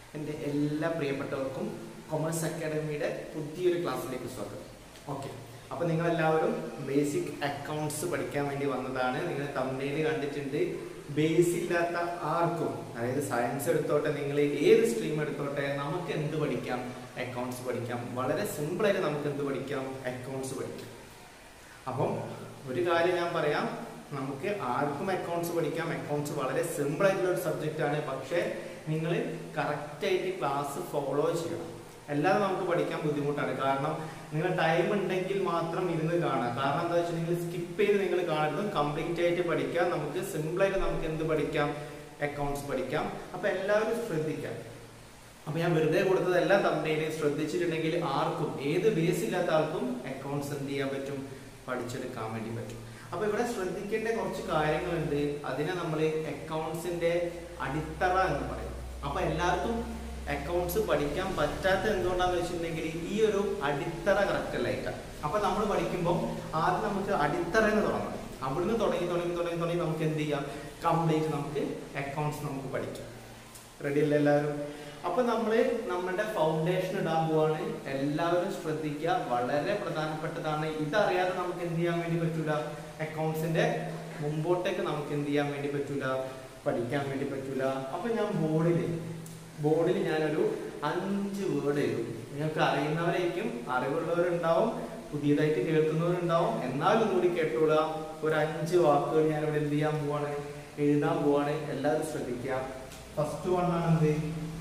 എൻ്റെ എല്ലാ പ്രിയപ്പെട്ടവർക്കും കൊമേഴ്സ് അക്കാഡമിയുടെ പുതിയൊരു ക്ലാസ്സിലേക്ക് സ്വാഗതം ഓക്കെ അപ്പോൾ നിങ്ങളെല്ലാവരും ബേസിക് അക്കൗണ്ട്സ് പഠിക്കാൻ വേണ്ടി വന്നതാണ് നിങ്ങൾ തമിഴിൽ കണ്ടിട്ടുണ്ട് ബേസ് ഇല്ലാത്ത ആർക്കും അതായത് സയൻസ് എടുത്തോട്ടെ നിങ്ങൾ ഏത് സ്ട്രീം എടുത്തോട്ടെ നമുക്ക് എന്ത് പഠിക്കാം അക്കൗണ്ട്സ് പഠിക്കാം വളരെ സിമ്പിളായിട്ട് നമുക്ക് എന്ത് പഠിക്കാം അക്കൗണ്ട്സ് പഠിക്കാം അപ്പം ഒരു കാര്യം ഞാൻ പറയാം നമുക്ക് ആർക്കും അക്കൗണ്ട്സ് പഠിക്കാം അക്കൗണ്ട്സ് വളരെ സിമ്പിൾ ആയിട്ടുള്ള ഒരു സബ്ജക്റ്റ് ആണ് പക്ഷേ നിങ്ങൾ കറക്റ്റായിട്ട് ക്ലാസ് ഫോളോ ചെയ്യണം അല്ലാതെ നമുക്ക് പഠിക്കാൻ ബുദ്ധിമുട്ടാണ് കാരണം നിങ്ങൾ ടൈം ഉണ്ടെങ്കിൽ മാത്രം ഇരുന്ന് കാണാം കാരണം എന്താ വെച്ചാൽ നിങ്ങൾ സ്കിപ്പ് ചെയ്ത് നിങ്ങൾ കാണരുത് കംപ്ലീറ്റ് ആയിട്ട് പഠിക്കാം നമുക്ക് സിമ്പിൾ ആയിട്ട് നമുക്ക് എന്ത് പഠിക്കാം അക്കൗണ്ട്സ് പഠിക്കാം അപ്പൊ എല്ലാവരും ശ്രദ്ധിക്കാം അപ്പൊ ഞാൻ വെറുതെ കൊടുത്തതല്ല തമ്മിൽ ശ്രദ്ധിച്ചിട്ടുണ്ടെങ്കിൽ ആർക്കും ഏത് ബേസ് ഇല്ലാത്ത ആൾക്കും അക്കൗണ്ട്സ് എന്ത് ചെയ്യാൻ പറ്റും പഠിച്ചെടുക്കാൻ വേണ്ടി പറ്റും അപ്പൊ ഇവിടെ ശ്രദ്ധിക്കേണ്ട കുറച്ച് കാര്യങ്ങളുണ്ട് അതിനെ നമ്മൾ അക്കൗണ്ട്സിന്റെ അടിത്തറ എന്ന് പറയും അപ്പൊ എല്ലാവർക്കും അക്കൗണ്ട്സ് പഠിക്കാൻ പറ്റാത്ത എന്തുകൊണ്ടാന്ന് വെച്ചിട്ടുണ്ടെങ്കിൽ ഈ ഒരു അടിത്തറ കറക്റ്റ് അല്ലായിട്ടാ അപ്പൊ നമ്മൾ പഠിക്കുമ്പോൾ ആദ്യം നമുക്ക് അടിത്തറന്ന് തുടങ്ങണം അവിടുന്ന് തുടങ്ങി തുടങ്ങി തുടങ്ങി തുടങ്ങി നമുക്ക് എന്ത് ചെയ്യാം കംപ്ലീറ്റ് നമുക്ക് അക്കൗണ്ട്സ് നമുക്ക് പഠിക്കാം റെഡി അല്ലേ എല്ലാവരും അപ്പൊ നമ്മള് നമ്മുടെ ഫൗണ്ടേഷൻ ഇടാൻ പോവാണ് എല്ലാവരും ശ്രദ്ധിക്കുക വളരെ പ്രധാനപ്പെട്ടതാണ് ഇതറിയാതെ നമുക്ക് എന്ത് ചെയ്യാൻ വേണ്ടി പറ്റൂല അക്കൗണ്ട്സിന്റെ മുമ്പോട്ടേക്ക് നമുക്ക് എന്ത് ചെയ്യാൻ വേണ്ടി പറ്റൂല പഠിക്കാൻ വേണ്ടി പറ്റൂല അപ്പൊ ഞാൻ ബോർഡിൽ ബോർഡിൽ ഞാനൊരു അഞ്ച് വേർഡ് എഴുതും നിങ്ങൾക്ക് അറിയുന്നവരായിരിക്കും അറിവുള്ളവരുണ്ടാവും പുതിയതായിട്ട് കേൾക്കുന്നവരുണ്ടാവും എന്നാലും കൂടി കേട്ടോളുക ഒരു അഞ്ച് വാക്കുകൾ ഞാൻ ഇവിടെ എന്ത് ചെയ്യാൻ പോവാണ് എഴുതാൻ പോവാണ് എല്ലാവരും ശ്രദ്ധിക്കുക ഫസ്റ്റ് വൺ ആണ് എന്ത്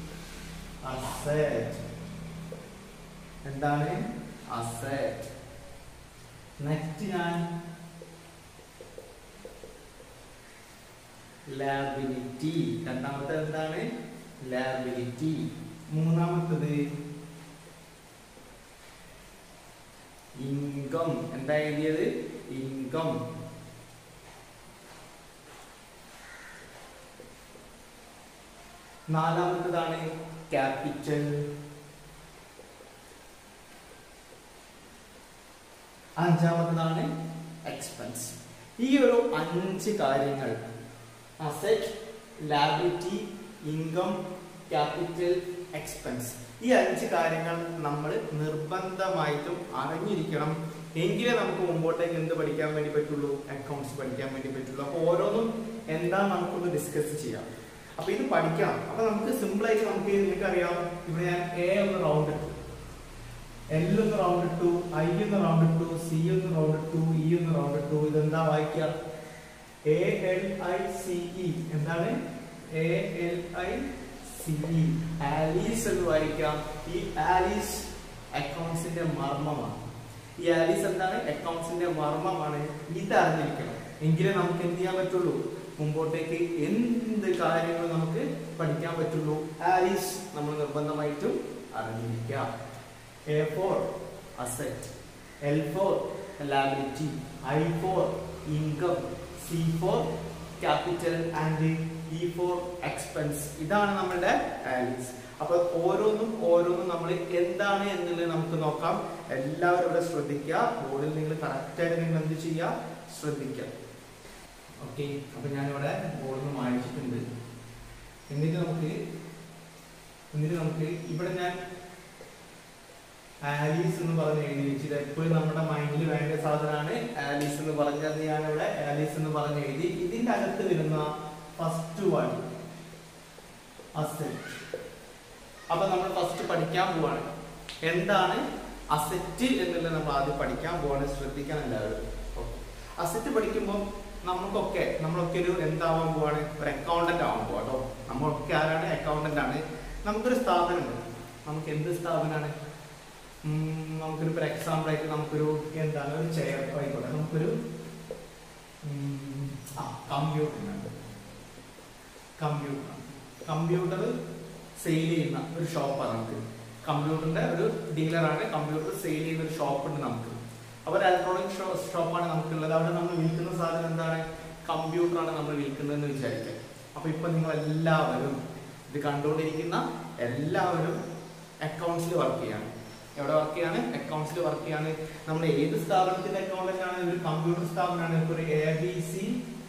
അസറ്റ് എന്താണ് അസറ്റ് നെക്സ്റ്റ് ഞാൻ ലാബിലിറ്റി രണ്ടാമത്തെ എന്താണ് ലാബിലിറ്റി മൂന്നാമത്തത് ഇൻകം എന്താ എഴുതിയത് ഇൻകം നാലാമത്തതാണ് ക്യാപിറ്റൽ അഞ്ചാമത്തതാണ് എക്സ്പെൻസ് ഈ ഒരു അഞ്ച് കാര്യങ്ങൾ asset liability income capital expense ഈ അഞ്ച് കാര്യങ്ങൾ നമ്മൾ നിർബന്ധമായിട്ടും അറിഞ്ഞിരിക്കണം എങ്കിലേ നമുക്ക് മുമ്പോട്ടേക്ക് എന്ത് പഠിക്കാൻ വേണ്ടി പറ്റുള്ളൂ അക്കൗണ്ട്സ് പഠിക്കാൻ വേണ്ടി പറ്റുള്ളൂ അപ്പോൾ ഓരോന്നും എന്താ നമുക്കൊന്ന് ഡിസ്കസ് ചെയ്യാം അപ്പൊ ഇത് പഠിക്കണം അപ്പൊ നമുക്ക് സിമ്പിൾ ആയിട്ട് നമുക്ക് നിങ്ങൾക്കറിയാം ഇവിടെ ഞാൻ എ ഒന്ന് റൗണ്ട് ഇട്ടു എൽ ഒന്ന് റൗണ്ട് ഇട്ടു ഐ ഒന്ന് റൗണ്ട് ഇട്ടു സി ഒന്ന് റൗണ്ട് ഇട്ടു ഇ ഒന്ന് റൗണ്ട് ഇട്ടു ഇതെന്താ വായിക്കുക A L I C E എന്താണ് A L I C E Alice എന്ന് വായിക്കാം ഈ ആലീസ് അക്കൗണ്ട്സിന്റെ മർമ്മമാണ് ഈ ആലീസ് എന്താണ് അക്കൗണ്ട്സിന്റെ മർമ്മമാണ് ഇത് അറിഞ്ഞിരിക്കണം എങ്കിലേ നമുക്ക് എന്ത് ചെയ്യാൻ പറ്റുള്ളൂ മുമ്പോട്ടേക്ക് എന്ത് കാര്യങ്ങൾ നമുക്ക് പഠിക്കാൻ പറ്റുള്ളൂ ആലീസ് നമ്മൾ നിർബന്ധമായിട്ടും അറിഞ്ഞിരിക്കാം A for asset L for liability I for income C for capital and E for expense ഇതാണ് നമ്മുടെ ആലീസ് അപ്പൊ ഓരോന്നും ഓരോന്നും നമ്മൾ എന്താണ് എന്നുള്ളത് നമുക്ക് നോക്കാം എല്ലാവരും ഇവിടെ ശ്രദ്ധിക്കുക ബോർഡിൽ നിങ്ങൾ കറക്റ്റായിട്ട് നിങ്ങൾ എന്ത് ചെയ്യുക ശ്രദ്ധിക്കുക ഓക്കെ അപ്പൊ ഞാനിവിടെ ബോർഡിൽ വായിച്ചിട്ടുണ്ട് എന്നിട്ട് നമുക്ക് എന്നിട്ട് നമുക്ക് ഇവിടെ ഞാൻ ആലീസ് എന്ന് പറഞ്ഞ് എഴുതി വെച്ചത് എപ്പോഴും നമ്മുടെ മൈൻഡിൽ വേണ്ട സാധനമാണ് ആലീസ് എന്ന് പറഞ്ഞത് ഞാൻ ഇവിടെ ആലീസ് എന്ന് പറഞ്ഞ് എഴുതി ഇതിന്റെ അകത്ത് വരുന്ന ഫസ്റ്റ് വൺ അസെറ്റ് അപ്പൊ നമ്മൾ ഫസ്റ്റ് പഠിക്കാൻ പോവാണ് എന്താണ് അസെറ്റ് എന്നുള്ളത് നമ്മൾ ആദ്യം പഠിക്കാൻ പോവാണ് ശ്രദ്ധിക്കാൻ എല്ലാവരും അസെറ്റ് പഠിക്കുമ്പോൾ നമുക്കൊക്കെ നമ്മളൊക്കെ ഒരു എന്താവാൻ പോവാണ് ഒരു അക്കൗണ്ടന്റ് ആവാൻ പോവാ കേട്ടോ നമ്മളൊക്കെ ആരാണ് അക്കൗണ്ടന്റ് ആണ് നമുക്കൊരു സ്ഥാപനമുണ്ട് നമുക്ക് എന്ത് സ്ഥാപനമാണ് നമുക്കൊരു ഫോർ എക്സാമ്പിൾ ആയിട്ട് നമുക്കൊരു എന്താണ് ഒരു ചെയർ ആയിക്കോട്ടെ നമുക്കൊരു കമ്പ്യൂട്ടർ കമ്പ്യൂട്ടർ കമ്പ്യൂട്ടർ സെയിൽ ചെയ്യുന്ന ഒരു ഷോപ്പാണ് നമുക്ക് കമ്പ്യൂട്ടറിന്റെ ഒരു ഡീലറാണ് കമ്പ്യൂട്ടർ സെയിൽ ചെയ്യുന്ന ഒരു ഷോപ്പ് ഉണ്ട് നമുക്ക് അപ്പോൾ ഇലക്ട്രോണിക് ഷോപ്പാണ് നമുക്കുള്ളത് അവിടെ നമ്മൾ വിൽക്കുന്ന സാധനം എന്താണ് കമ്പ്യൂട്ടറാണ് നമ്മൾ വിൽക്കുന്നതെന്ന് വിചാരിക്കുക അപ്പൊ ഇപ്പൊ നിങ്ങൾ എല്ലാവരും ഇത് കണ്ടുകൊണ്ടിരിക്കുന്ന എല്ലാവരും അക്കൗണ്ട്സിൽ വർക്ക് ചെയ്യാണ് എവിടെ വർക്ക് ചെയ്യാണ് അക്കൗണ്ട്സിൽ വർക്ക് ചെയ്യാണ് നമ്മൾ ഏത് സ്ഥാപനത്തിന്റെ അക്കൗണ്ടന്റ് ആണ് ഒരു കമ്പ്യൂട്ടർ സ്ഥാപനമാണ് ഇപ്പൊ ഒരു എ ബി സി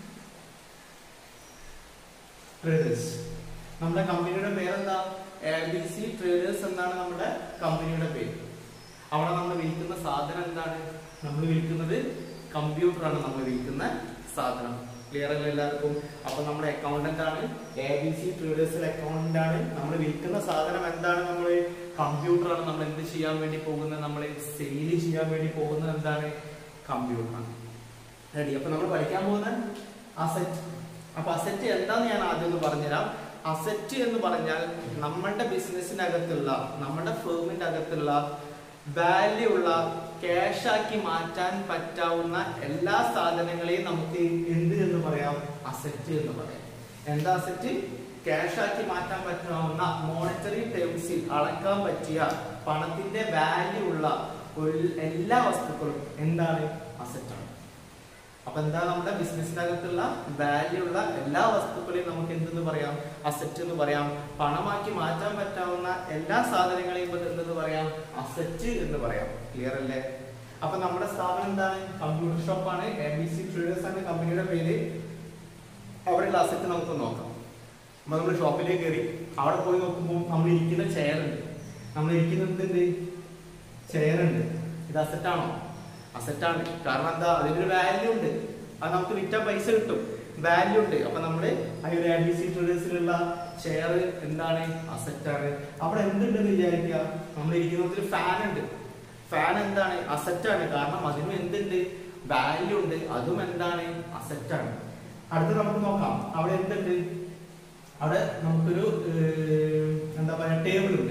ട്രേഡേഴ്സ് നമ്മുടെ കമ്പനിയുടെ പേരെന്താ എ ബി ട്രേഡേഴ്സ് എന്നാണ് നമ്മുടെ കമ്പനിയുടെ പേര് അവിടെ നമ്മൾ വിൽക്കുന്ന സാധനം എന്താണ് നമ്മൾ വിൽക്കുന്നത് കമ്പ്യൂട്ടറാണ് നമ്മൾ വിൽക്കുന്ന സാധനം ക്ലിയർ അല്ല എല്ലാവർക്കും അപ്പൊ നമ്മുടെ അക്കൗണ്ടന്റ് ആണ് എ ബി സി ട്രേഡേഴ്സിൽ അക്കൗണ്ടന്റ് ആണ് നമ്മൾ വിൽക്കുന്ന സാധനം എന്താണ് നമ്മൾ കമ്പ്യൂട്ടറാണ് നമ്മൾ എന്ത് ചെയ്യാൻ വേണ്ടി പോകുന്നത് നമ്മൾ സെയിൽ ചെയ്യാൻ വേണ്ടി പോകുന്നത് എന്താണ് കമ്പ്യൂട്ടറാണ് റെഡി അപ്പൊ നമ്മൾ പഠിക്കാൻ പോകുന്ന അസറ്റ് അപ്പൊ അസറ്റ് എന്താന്ന് ഞാൻ ആദ്യം ഒന്ന് പറഞ്ഞുതരാം അസറ്റ് എന്ന് പറഞ്ഞാൽ നമ്മളുടെ ബിസിനസ്സിനകത്തുള്ള നമ്മുടെ ഫേമിന്റെ അകത്തുള്ള വാല്യൂ ഉള്ള ക്യാഷ് ആക്കി മാറ്റാൻ പറ്റാവുന്ന എല്ലാ സാധനങ്ങളെയും നമുക്ക് എന്ത് എന്ന് പറയാം അസറ്റ് എന്ന് പറയാം എന്താ അസറ്റ് ക്യാഷ് ആക്കി മാറ്റാൻ പറ്റാവുന്ന മോണിറ്ററി ടേംസിൽ അളക്കാൻ പറ്റിയ പണത്തിന്റെ വാല്യൂ ഉള്ള ഒരു എല്ലാ വസ്തുക്കളും എന്താണ് അസറ്റാണ് അപ്പൊ എന്താ നമ്മുടെ ബിസിനസ്സിനകത്തുള്ള വാല്യൂ ഉള്ള എല്ലാ വസ്തുക്കളെയും നമുക്ക് എന്തെന്ന് പറയാം അസറ്റ് എന്ന് പറയാം പണമാക്കി മാറ്റാൻ പറ്റാവുന്ന എല്ലാ സാധനങ്ങളെയും ഇത് എന്തെന്ന് പറയാം അസറ്റ് എന്ന് പറയാം ക്ലിയർ അല്ലേ അപ്പൊ നമ്മുടെ സ്ഥാപനം എന്താണ് കമ്പ്യൂട്ടർ ഷോപ്പാണ് എ ബി സി ട്രേഡേഴ്സ് ആണ് കമ്പനിയുടെ പേര് അവിടെയുള്ള അസറ്റ് നമുക്ക് നോക്കാം അപ്പൊ നമ്മൾ ഷോപ്പിലേക്ക് കയറി അവിടെ പോയി നോക്കുമ്പോൾ നമ്മൾ ഇരിക്കുന്ന ചെയർ ഉണ്ട് നമ്മൾ ഇരിക്കുന്നത് എന്തുണ്ട് ചെയർ ഉണ്ട് ഇത് അസറ്റാണോ അസറ്റാണ് കാരണം എന്താ അതിനൊരു വാല്യൂ ഉണ്ട് അത് നമുക്ക് വിറ്റാൻ പൈസ കിട്ടും വാല്യൂ ഉണ്ട് അപ്പൊ നമ്മള് ആ ഒരു എ ബി സി ട്രേഡേഴ്സിലുള്ള ചെയർ എന്താണ് അസറ്റാണ് അവിടെ എന്തുണ്ടെന്ന് വിചാരിക്കുക നമ്മൾ ഇരിക്കുന്നതിൽ ഫാൻ ഉണ്ട് ഫാൻ എന്താണ് അസറ്റാണ് കാരണം അതിനും എന്തുണ്ട് വാല്യൂ ഉണ്ട് അതും എന്താണ് അസറ്റാണ് അടുത്ത് നമുക്ക് നോക്കാം അവിടെ എന്തുണ്ട് അവിടെ നമുക്കൊരു ഏർ, എന്താ പറയാ ടേബിൾ ഉണ്ട്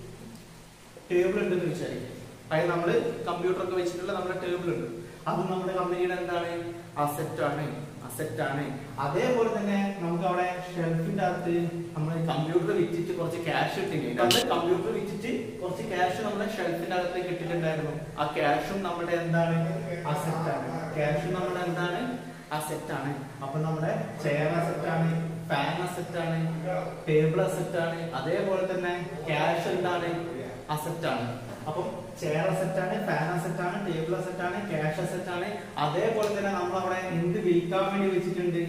ടേബിൾ ഉണ്ടെന്ന് വിചാരിക്കും അതായത് നമ്മള് കമ്പ്യൂട്ടർ ഒക്കെ വെച്ചിട്ടുള്ള നമ്മുടെ ടേബിൾ ഉണ്ട് അത് നമ്മുടെ കമ്പനിയുടെ എന്താണ് അസറ്റ് ആണ് അസറ്റ് ആണ് അതേപോലെ തന്നെ നമുക്ക് അവിടെ ഷെൽഫിന്റെ അകത്ത് നമ്മൾ കമ്പ്യൂട്ടർ വിറ്റിട്ട് കുറച്ച് ക്യാഷ് ഇട്ടിട്ടുണ്ട് നമ്മൾ കമ്പ്യൂട്ടർ വിറ്റിട്ട് കുറച്ച് ക്യാഷ് നമ്മുടെ ഷെൽഫിന്റെ അകത്തേക്ക് ഇട്ടിട്ടുണ്ടായിരുന്നു ആ ക്യാഷും നമ്മുടെ എന്താണ് അസറ്റ് ആണ് ക്യാഷും നമ്മുടെ എന്താണ് അസറ്റ് ആണ് അപ്പൊ നമ്മുടെ ചെയർ അസറ്റ് ആണ് ഫാൻ അസറ്റ് ആണ് ടേബിൾ അസറ്റ് ആണ് അതേപോലെ തന്നെ ക്യാഷ് എന്താണ് അസറ്റ് ആണ് അപ്പം ചെയർ അസറ്റ് ആണ് ഫാൻ അസറ്റ് ആണ് ടേബിൾ അസറ്റ് ആണ് ക്യാഷ് അസറ്റ് ആണ് അതേപോലെ തന്നെ നമ്മൾ അവിടെ എന്ത് വിൽക്കാൻ വേണ്ടി വെച്ചിട്ടുണ്ട്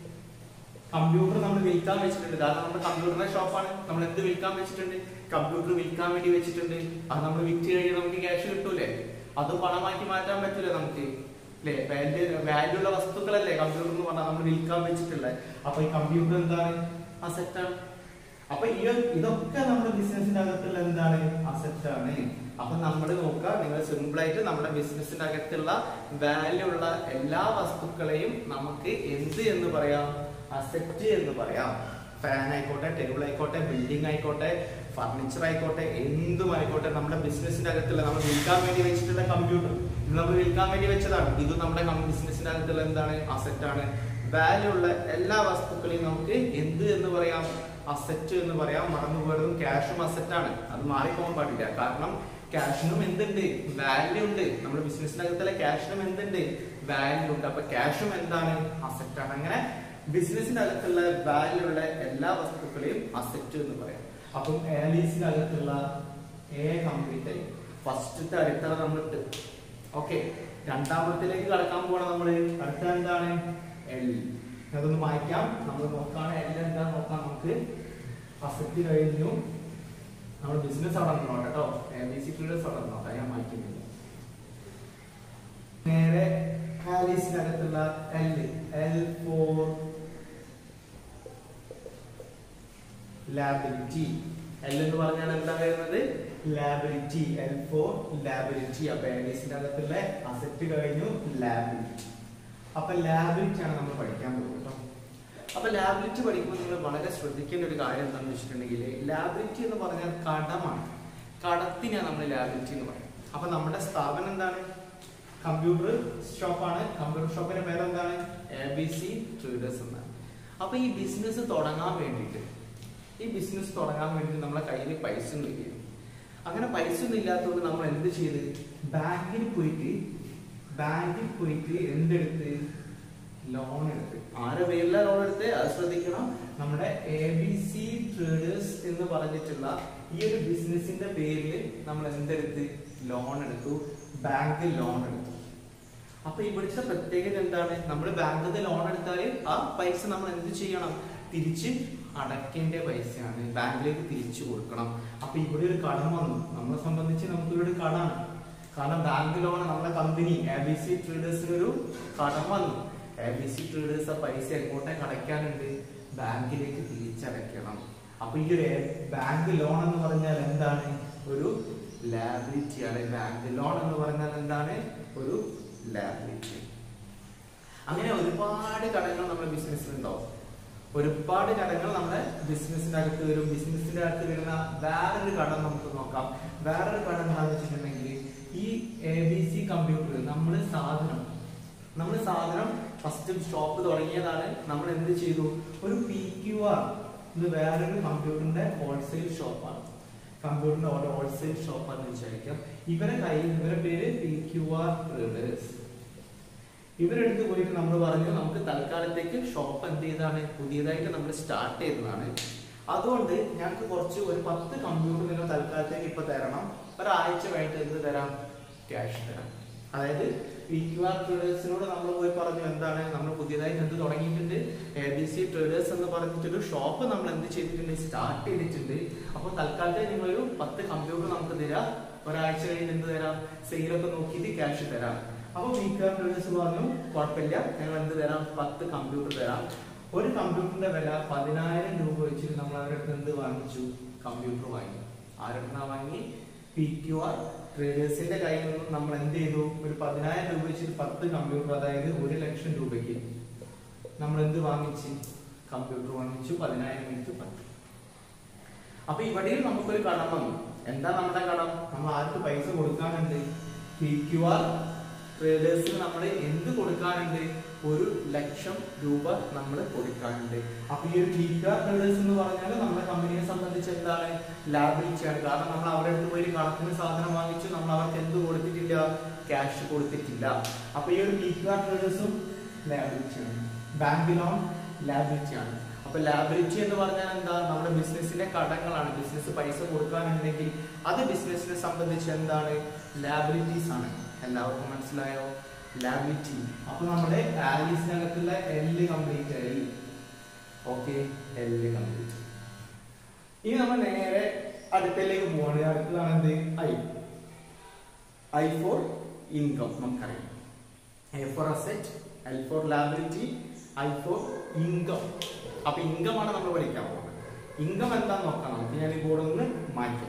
കമ്പ്യൂട്ടർ നമ്മൾ വിൽക്കാൻ വെച്ചിട്ടുണ്ട് കാരണം നമ്മുടെ കമ്പ്യൂട്ടറിന്റെ ഷോപ്പാണ് നമ്മൾ എന്ത് വിൽക്കാൻ വെച്ചിട്ടുണ്ട് കമ്പ്യൂട്ടർ വിൽക്കാൻ വേണ്ടി വെച്ചിട്ടുണ്ട് അത് നമ്മൾ വിറ്റ് കഴിഞ്ഞാൽ നമുക്ക് ക്യാഷ് കിട്ടൂലേ അത് പണമാക്കി മാറ്റാൻ പറ്റൂലേ നമുക്ക് അല്ലേ വാല്യൂ വാല്യൂ ഉള്ള വസ്തുക്കളല്ലേ കമ്പ്യൂട്ടർ എന്ന് പറഞ്ഞാൽ നമ്മൾ വിൽക്കാൻ വെച്ചിട്ടുള്ളത് അപ്പൊ ഈ കമ്പ്യൂട്ടർ എന്താണ് അസറ്റാണ് അപ്പൊ ഈ ഇതൊക്കെ നമ്മുടെ ബിസിനസിന്റെ അകത്തുള്ള എന്താണ് അസറ്റ് ആണ് അപ്പൊ നമ്മൾ നോക്കുക നിങ്ങൾ സിമ്പിൾ ആയിട്ട് നമ്മുടെ ബിസിനസിന്റെ അകത്തുള്ള വാല്യൂ ഉള്ള എല്ലാ വസ്തുക്കളെയും നമുക്ക് എന്ത് എന്ന് പറയാം അസറ്റ് എന്ന് പറയാം ഫാൻ ആയിക്കോട്ടെ ടേബിൾ ആയിക്കോട്ടെ ബിൽഡിംഗ് ആയിക്കോട്ടെ ഫർണിച്ചർ ആയിക്കോട്ടെ എന്തും ആയിക്കോട്ടെ നമ്മുടെ ബിസിനസിന്റെ അകത്തുള്ള നമ്മൾ വിൽക്കാൻ വേണ്ടി വെച്ചിട്ടുള്ള കമ്പ്യൂട്ടർ ഇത് നമ്മൾ വിൽക്കാൻ വേണ്ടി വെച്ചതാണ് ഇത് നമ്മുടെ ബിസിനസിന്റെ അകത്തുള്ള എന്താണ് അസറ്റ് ആണ് വാല്യൂ ഉള്ള എല്ലാ വസ്തുക്കളെയും നമുക്ക് എന്ത് എന്ന് പറയാം അസറ്റ് എന്ന് പറയാം മറന്നു പോയതും ക്യാഷും അസറ്റ് ആണ് അത് മാറിപ്പോകാൻ പാടില്ല കാരണം ക്യാഷിനും എന്തുണ്ട് വാല്യൂ ഉണ്ട് നമ്മുടെ ബിസിനസ്സിനകത്തുള്ള ക്യാഷിനും എന്തുണ്ട് വാല്യൂ ഉണ്ട് അപ്പൊ ക്യാഷും എന്താണ് അസറ്റ് ആണ് അങ്ങനെ ബിസിനസിന്റെ അകത്തുള്ള വാല്യൂ ഉള്ള എല്ലാ വസ്തുക്കളെയും അസറ്റ് എന്ന് പറയാം അപ്പം ആലീസിന്റെ അകത്തുള്ള എ കംപ്ലീറ്റ് ആയി ഫസ്റ്റത്തെ അടിത്തറ നമ്മൾ ഇട്ട് ഓക്കെ രണ്ടാമത്തിലേക്ക് കടക്കാൻ പോകണം നമ്മള് അടുത്ത എന്താണ് എൽ അതൊന്ന് വായിക്കാം നമ്മൾ നോക്കാണ് എൽ എന്താ നോക്കാം നമുക്ക് അസറ്റ് കഴിഞ്ഞു നമ്മൾ ബിസിനസ് അവിടെ നോക്കാം കേട്ടോ എ ബി സി ട്രേഡേഴ്സ് അവിടെ നോക്കാം ഞാൻ വായിക്കുന്നില്ല നേരെ ഹാലീസിനകത്തുള്ള L L for liability L എന്ന് പറഞ്ഞാൽ എന്താ വരുന്നത് ലാബിലിറ്റി എൽ ഫോർ ലാബിലിറ്റി അപ്പൊ ഹാലീസിന്റെ അകത്തുള്ള അസറ്റ് കഴിഞ്ഞു ലാബിലിറ്റി അപ്പൊ ലാബിലിറ്റി ആണ് നമ്മൾ പഠിക്കാൻ പോകുന്നത് കേട്ടോ അപ്പൊ ലാബിലിറ്റി പഠിക്കുമ്പോൾ നിങ്ങൾ വളരെ ശ്രദ്ധിക്കേണ്ട ഒരു കാര്യം എന്താണെന്ന് വെച്ചിട്ടുണ്ടെങ്കിൽ ലാബിലിറ്റി എന്ന് പറഞ്ഞാൽ കടമാണ് കടത്തിനാണ് നമ്മൾ ലാബിലിറ്റി എന്ന് പറയുന്നത് അപ്പൊ നമ്മുടെ സ്ഥാപനം എന്താണ് കമ്പ്യൂട്ടർ ഷോപ്പാണ് കമ്പ്യൂട്ടർ ഷോപ്പിന്റെ പേരെന്താണ് എ ബി സി ട്രേഡേഴ്സ് എന്നാണ് അപ്പൊ ഈ ബിസിനസ് തുടങ്ങാൻ വേണ്ടിയിട്ട് ഈ ബിസിനസ് തുടങ്ങാൻ വേണ്ടി നമ്മളെ കയ്യിൽ പൈസ ഒന്നും ഇല്ല അങ്ങനെ പൈസ ഒന്നും ഇല്ലാത്തതുകൊണ്ട് നമ്മൾ എന്ത് ചെയ്ത് ബാങ്കിൽ പോയിട്ട് ബാങ്കിൽ പോയിട്ട് എന്തെടുത്ത് ലോൺ എടുത്ത് ആരെ പേരില ലോൺ എടുത്ത് അത് ശ്രദ്ധിക്കണം നമ്മുടെ എ ബി സി ട്രേഡേഴ്സ് എന്ന് പറഞ്ഞിട്ടുള്ള ഈ ഒരു ബിസിനസിന്റെ പേരിൽ നമ്മൾ എന്തെടുത്ത് ലോൺ എടുത്തു ബാങ്ക് ലോൺ എടുത്തു അപ്പൊ ഇവിടുത്തെ പ്രത്യേകത എന്താണ് നമ്മൾ ബാങ്കിൽ നിന്ന് ലോൺ എടുത്താൽ ആ പൈസ നമ്മൾ എന്ത് ചെയ്യണം തിരിച്ച് അടയ്ക്കേണ്ട പൈസയാണ് ബാങ്കിലേക്ക് തിരിച്ചു കൊടുക്കണം അപ്പൊ ഇവിടെ ഒരു കടം വന്നു നമ്മളെ സംബന്ധിച്ച് നമുക്കൊരു ഒരു കടാണ് കാരണം ബാങ്ക് ലോൺ നമ്മുടെ കമ്പനി എ ബി സി ട്രേഡേഴ്സിന് ഒരു കടം വന്നു എ ബി സി ട്രേഡേഴ്സ് ആ പൈസ എങ്ങോട്ടേക്ക് അടയ്ക്കാനുണ്ട് ബാങ്കിലേക്ക് തിരിച്ചടയ്ക്കണം അപ്പൊ ഈ ഒരു ബാങ്ക് ലോൺ എന്ന് പറഞ്ഞാൽ എന്താണ് ഒരു ലാബിലിറ്റി ആണ് ബാങ്ക് ലോൺ എന്ന് പറഞ്ഞാൽ എന്താണ് ഒരു ലാബിലിറ്റി അങ്ങനെ ഒരുപാട് കടങ്ങൾ നമ്മുടെ ബിസിനസ്സിൽ ഉണ്ടാവും ഒരുപാട് കടങ്ങൾ നമ്മുടെ ബിസിനസിന്റെ അകത്ത് വരും ബിസിനസിന്റെ അകത്ത് വരുന്ന വേറൊരു കടം നമുക്ക് നോക്കാം വേറൊരു കടം എന്താണെന്ന് വെച്ചിട്ടുണ്ടെങ്കിൽ ഈ എ ബി സി കമ്പ്യൂട്ടർ നമ്മൾ സാധനം നമ്മൾ സാധനം ഫസ്റ്റ് ഷോപ്പ് തുടങ്ങിയതാണ് നമ്മൾ എന്ത് ചെയ്തു ഒരു പി ക്യു ആർ ഇത് വേറൊരു കമ്പ്യൂട്ടറിന്റെ ഹോൾസെയിൽ ഷോപ്പാണ് കമ്പ്യൂട്ടറിന്റെ ഒരു ഹോൾസെയിൽ ഷോപ്പാന്ന് വിചാരിക്കാം ഇവരെ കയ്യിൽ ഇവരെ പേര് പി ക്യു ആർ ട്രേഡേഴ്സ് ഇവരെടുത്ത് പോയിട്ട് നമ്മൾ പറഞ്ഞു നമുക്ക് തൽക്കാലത്തേക്ക് ഷോപ്പ് എന്ത് ചെയ്താണ് പുതിയതായിട്ട് നമ്മൾ സ്റ്റാർട്ട് ചെയ്തതാണ് അതുകൊണ്ട് ഞങ്ങൾക്ക് കുറച്ച് ഒരു പത്ത് കമ്പ്യൂട്ടർ നിങ്ങൾ തൽക്കാലത്തേക്ക് ഇപ്പൊ തരണം ഒരാഴ്ച കഴിഞ്ഞിട്ട് എന്ത് തരാം ക്യാഷ് തരാം അതായത് പി ക്യു ആർ ട്രേഡേഴ്സിനോട് നമ്മൾ പോയി പറഞ്ഞു എന്താണ് നമ്മൾ പുതിയതായിട്ട് എന്ത് തുടങ്ങിയിട്ടുണ്ട് എ ബി സി ട്രേഡേഴ്സ് എന്ന് പറഞ്ഞിട്ടൊരു ഷോപ്പ് നമ്മൾ എന്ത് ചെയ്തിട്ടുണ്ട് സ്റ്റാർട്ട് ചെയ്തിട്ടുണ്ട് അപ്പോൾ തൽക്കാലത്തേക്ക് നിങ്ങളൊരു പത്ത് കമ്പ്യൂട്ടർ നമുക്ക് തരാം ഒരാഴ്ച കഴിഞ്ഞ് എന്ത് തരാം സെയിലൊക്കെ നോക്കിയിട്ട് ക്യാഷ് തരാം അപ്പൊ പി ക്യു ആർ ട്രേഡേഴ്സ് പറഞ്ഞു കുഴപ്പമില്ല ഞങ്ങൾ എന്ത് തരാം പത്ത് കമ്പ്യൂട്ടർ തരാം ഒരു കമ്പ്യൂട്ടറിന്റെ വില പതിനായിരം രൂപ വെച്ചിട്ട് നമ്മൾ അവരുടെ അടുത്ത് എന്ത് വാങ്ങിച്ചു കമ്പ്യൂട്ടർ വാങ്ങി ആരുടെ വാങ്ങി പി ക്യു ആർ ട്രേഡേഴ്സിന്റെ കയ്യിൽ നിന്നും നമ്മൾ എന്ത് ചെയ്തു ഒരു പതിനായിരം രൂപ വെച്ചിട്ട് പത്ത് കമ്പ്യൂട്ടർ അതായത് ഒരു ലക്ഷം രൂപയ്ക്ക് നമ്മൾ എന്ത് വാങ്ങിച്ച് കമ്പ്യൂട്ടർ വാങ്ങിച്ചു പതിനായിരം വെച്ച് പത്ത് അപ്പൊ ഇവിടെയും നമുക്കൊരു കടം വന്നു എന്താ നമ്മുടെ കടം നമ്മൾ ആർക്ക് പൈസ കൊടുക്കാനുണ്ട് പി ക്യു ആർ ട്രേഡേഴ്സിന് നമ്മൾ എന്ത് കൊടുക്കാനുണ്ട് ഒരു ലക്ഷം രൂപ നമ്മൾ കൊടുക്കാനുണ്ട് അപ്പൊ ഈ ഒരു പി ക്യു ആർ ട്രേഡേഴ്സ് എന്ന് പറഞ്ഞാൽ നമ്മുടെ കമ്പനിയെ സംബന്ധിച്ച് എന്താണ് ലാബിലിറ്റിയാണ് കാരണം നമ്മൾ അവരുടെ അടുത്ത് പോയി കണക്കിന് സാധനം വാങ്ങിച്ചു നമ്മൾ അവർക്ക് എന്ത് കൊടുത്തിട്ടില്ല ക്യാഷ് കൊടുത്തിട്ടില്ല അപ്പൊ ഈ ഒരു പി ക്യു ആർ ട്രേഡേഴ്സും ലാബിലിറ്റിയാണ് ബാങ്ക് ലോൺ ലാബിലിറ്റിയാണ് അപ്പൊ ലാബിലിറ്റി എന്ന് പറഞ്ഞാൽ എന്താ നമ്മുടെ ബിസിനസിന്റെ കടങ്ങളാണ് ബിസിനസ് പൈസ കൊടുക്കാനുണ്ടെങ്കിൽ അത് ബിസിനസിനെ സംബന്ധിച്ച് എന്താണ് ലാബിലിറ്റീസ് ആണ് എല്ലാവർക്കും മനസ്സിലായോ ലാബിലിറ്റി അപ്പൊ നമ്മുടെ ആലീസിനകത്തുള്ള L complete L okay L complete ഇനി നമ്മൾ നേരെ അടുത്തലേക്ക് പോവാണ് അടുത്തതാണ് എന്ത് ഐ ഐ ഫോർ ഇൻകം നമുക്കറിയാം A for asset L for liability I for income അപ്പൊ ഇൻകം ആണ് നമ്മൾ പഠിക്കാൻ പോകുന്നത് ഇൻകം എന്താന്ന് നോക്കാം നമുക്ക് ഞാൻ ഈ ബോർഡ് ഒന്ന് മാറ്റാം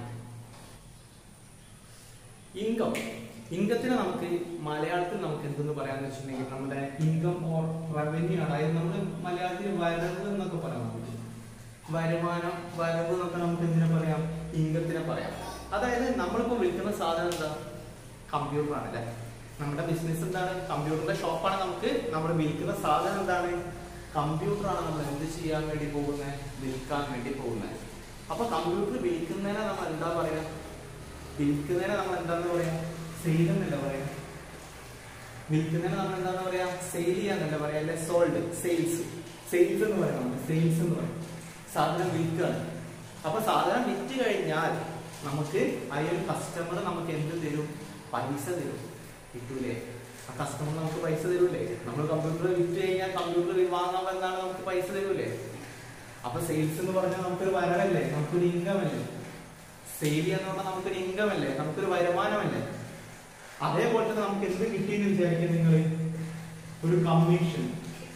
ഇൻകം ഇൻകത്തിന് നമുക്ക് മലയാളത്തിൽ നമുക്ക് എന്തെന്ന് പറയാന്ന് വെച്ചിട്ടുണ്ടെങ്കിൽ നമ്മുടെ ഇൻകം ഓർ റവന്യൂ ആണ് അതായത് നമ്മൾ മലയാളത്തിൽ വരവ് എന്നൊക്കെ പറയാൻ പറ്റും വരുമാനം വരവ് എന്നൊക്കെ നമുക്ക് എന്തിനെ പറയാം ഇൻകത്തിനെ പറയാം അതായത് നമ്മളിപ്പോ വിൽക്കുന്ന സാധനം എന്താ കമ്പ്യൂട്ടർ ആണ് അല്ലെ നമ്മുടെ ബിസിനസ് എന്താണ് കമ്പ്യൂട്ടറിന്റെ ഷോപ്പാണ് നമുക്ക് നമ്മൾ വിൽക്കുന്ന സാധനം എന്താണ് കമ്പ്യൂട്ടർ ആണ് നമ്മൾ എന്ത് ചെയ്യാൻ വേണ്ടി പോകുന്നത് വിൽക്കാൻ വേണ്ടി പോകുന്നത് അപ്പൊ കമ്പ്യൂട്ടർ വിൽക്കുന്നതിനെ നമ്മൾ എന്താ പറയാ വിൽക്കുന്നതിനെ നമ്മൾ എന്താന്ന് പറയാ സെയിൽ എന്നല്ല പറയാ വിൽക്കുന്നതിനെ നമ്മൾ എന്താന്ന് പറയാ സെയിൽ ചെയ്യാന്നല്ല പറയാ അല്ലെ സോൾഡ് സെയിൽസ് സെയിൽസ് എന്ന് പറയാം നമുക്ക് സെയിൽസ് എന്ന് പറയും സാധനം വിൽക്കുകയാണ് അപ്പൊ സാധനം വിറ്റ് കഴിഞ്ഞാൽ നമുക്ക് ആ ഒരു കസ്റ്റമർ നമുക്ക് എന്ത് തരും പൈസ തരും കിട്ടൂലേ ആ കസ്റ്റമർ നമുക്ക് പൈസ തരൂലേ നമ്മൾ കമ്പ്യൂട്ടർ വിറ്റ് കഴിഞ്ഞാൽ കമ്പ്യൂട്ടർ വാങ്ങാൻ വന്നാണ് നമുക്ക് പൈസ തരൂലേ അപ്പൊ സെയിൽസ് എന്ന് പറഞ്ഞാൽ നമുക്കൊരു വരവല്ലേ നമുക്കൊരു ഇൻകം അല്ലേ സെയിൽ ചെയ്യാന്ന് പറഞ്ഞാൽ നമുക്കൊരു ഇൻകം അല്ലേ നമുക്കൊരു വരുമാനമല്ലേ അതേപോലെ തന്നെ നമുക്ക് എന്ത് കിട്ടിയെന്ന് വിചാരിക്കും നിങ്ങൾ ഒരു കമ്മീഷൻ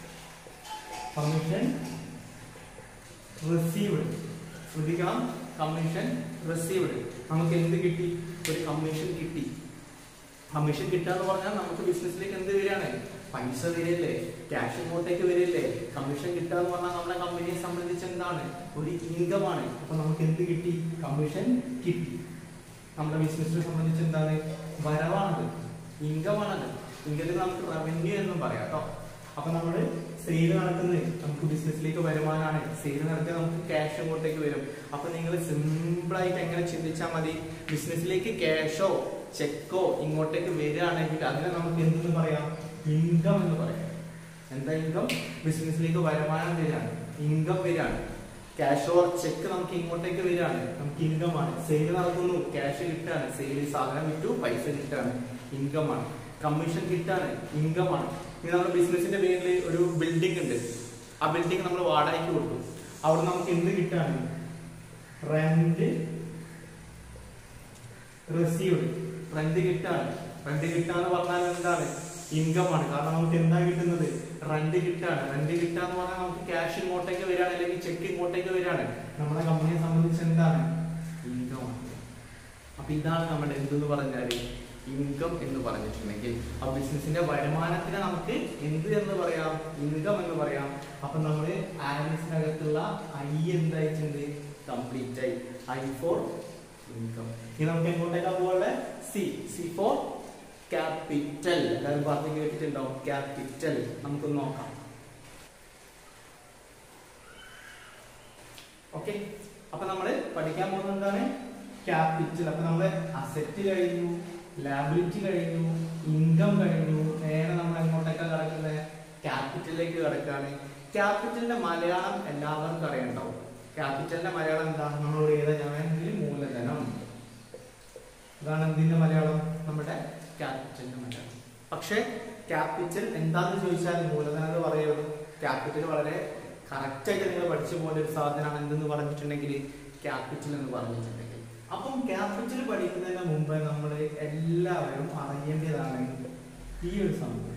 കമ്മീഷൻ റിസീവ്ഡ് ശ്രദ്ധിക്കണം കമ്മീഷൻ റിസീവ്ഡ് നമുക്ക് എന്ത് കിട്ടി ഒരു കമ്മീഷൻ കിട്ടി കമ്മീഷൻ കിട്ടുക എന്ന് പറഞ്ഞാൽ നമുക്ക് ബിസിനസ്സിലേക്ക് എന്ത് വരികയാണ് പൈസ വരില്ലേ ക്യാഷ് ഇങ്ങോട്ടേക്ക് വരില്ലേ കമ്മീഷൻ കിട്ടുക എന്ന് പറഞ്ഞാൽ നമ്മുടെ കമ്പനിയെ സംബന്ധിച്ച് എന്താണ് ഒരു ഇൻകം ആണ് അപ്പൊ നമുക്ക് എന്ത് കിട്ടി കമ്മീഷൻ കിട്ടി നമ്മുടെ ബിസിനസ്സിനെ സംബന്ധിച്ച് എന്താണ് വരവാണത് ഇൻകം ആണത് ഇൻകത്തിന് നമുക്ക് റവന്യൂ എന്നും പറയാം കേട്ടോ അപ്പൊ നമ്മള് സെയിൽ നടക്കുന്നത് നമുക്ക് ബിസിനസ്സിലേക്ക് വരുമാനമാണ് സെയിൽ നടത്തിയാൽ നമുക്ക് ക്യാഷ് ഇങ്ങോട്ടേക്ക് വരും അപ്പൊ നിങ്ങൾ സിമ്പിൾ ആയിട്ട് എങ്ങനെ ചിന്തിച്ചാൽ മതി ബിസിനസ്സിലേക്ക് ക്യാഷോ ചെക്കോ ഇങ്ങോട്ടേക്ക് വരികയാണെങ്കിൽ അതിനെ നമുക്ക് എന്തെന്ന് പറയാം ഇൻകം എന്ന് പറയാം എന്താ ഇൻകം ബിസിനസ്സിലേക്ക് വരുമാനം വരികയാണ് ഇൻകം വരികയാണ് ക്യാഷ് ഓർ ചെക്ക് നമുക്ക് ഇങ്ങോട്ടേക്ക് വരികയാണ് നമുക്ക് ഇൻകം ആണ് സെയിൽ നടക്കുന്നു ക്യാഷ് കിട്ടുകയാണ് സെയിൽ സാധനം വിറ്റു പൈസ കിട്ടുകയാണ് ഇൻകം ആണ് കമ്മീഷൻ കിട്ടാണ് ഇൻകം ആണ് ഇനി നമ്മുടെ ബിസിനസിന്റെ പേരിൽ ഒരു ബിൽഡിംഗ് ഉണ്ട് ആ ബിൽഡിംഗ് നമ്മൾ വാടകയ്ക്ക് കൊടുക്കും ആ അവിടെ നമുക്ക് എന്ത് കിട്ടാണ് റെന്റ് റിസീവ്ഡ് റെന്റ് കിട്ടാണ് റെന്റ് കിട്ടാന്ന് പറഞ്ഞാൽ എന്താണ് ഇൻകം ആണ് കാരണം നമുക്ക് എന്താ കിട്ടുന്നത് റെന്റ് കിട്ടാണ് റെന്റ് കിട്ടാന്ന് പറഞ്ഞാൽ നമുക്ക് ക്യാഷ് ഇങ്ങോട്ടേക്ക് വരികയാണ് അല്ലെങ്കിൽ ചെക്ക് ഇങ്ങോട്ടേക്ക് വരികയാണ് നമ്മുടെ കമ്പനിയെ സംബന്ധിച്ച് എന്താണ് ഇൻകം ആണ് അപ്പൊ ഇതാണ് നമ്മുടെ എന്തെന്ന് പറഞ്ഞാല് ഇൻകം എന്ന് പറഞ്ഞിട്ടുണ്ടെങ്കിൽ ആ ബിസിനസിന്റെ വരുമാനത്തിന് നമുക്ക് എന്ത് എന്ന് പറയാം ഇൻകം എന്ന് പറയാം അപ്പൊ നമ്മള് ആനലിസിനകത്തുള്ള ഐ എന്തായിട്ടുണ്ട് കംപ്ലീറ്റ് ആയി ഐ ഫോർ ഇൻകം ഇനി നമുക്ക് എങ്ങോട്ടേക്കാ പോകണ്ടേ സി സി ഫോർ ക്യാപിറ്റൽ എല്ലാവരും പറഞ്ഞു കേട്ടിട്ടുണ്ടാവും ക്യാപിറ്റൽ നമുക്കൊന്ന് നോക്കാം ഓക്കെ അപ്പൊ നമ്മള് പഠിക്കാൻ പോകുന്നത് എന്താണ് ക്യാപിറ്റൽ അപ്പൊ നമ്മള് അസറ്റ് കഴിഞ്ഞു ലാബിലിറ്റി കഴിഞ്ഞു ഇൻകം കഴിഞ്ഞു നേരെ നമ്മൾ എങ്ങോട്ടേക്കാ കിടക്കുന്നത് ക്യാപിറ്റലിലേക്ക് കിടക്കാണ് ക്യാപിറ്റലിന്റെ മലയാളം എല്ലാവർക്കും അറിയണ്ടാവും ക്യാപിറ്റലിന്റെ മലയാളം എന്താ നമ്മളോട് ഏതാ ഞാനെങ്കിൽ മൂലധനം ഇതാണ് എന്തിന്റെ മലയാളം നമ്മുടെ ക്യാപിറ്റലിന്റെ മലയാളം പക്ഷെ ക്യാപിറ്റൽ എന്താന്ന് ചോദിച്ചാൽ മൂലധനം എന്ന് പറയുന്നത് ക്യാപിറ്റൽ വളരെ കറക്റ്റ് ആയിട്ട് നിങ്ങൾ പഠിച്ചു പോകേണ്ട ഒരു സാധനമാണ് എന്തെന്ന് പറഞ്ഞിട്ടുണ്ടെങ്കിൽ ക്യാപിറ്റൽ എന്ന് പറഞ്ഞിട്ടുണ്ടെങ്കിൽ അപ്പം ക്യാപിറ്റൽ പഠിക്കുന്നതിന് മുമ്പ് നമ്മൾ എല്ലാവരും അറിയേണ്ടതാണ് ഈ ഒരു സംഭവം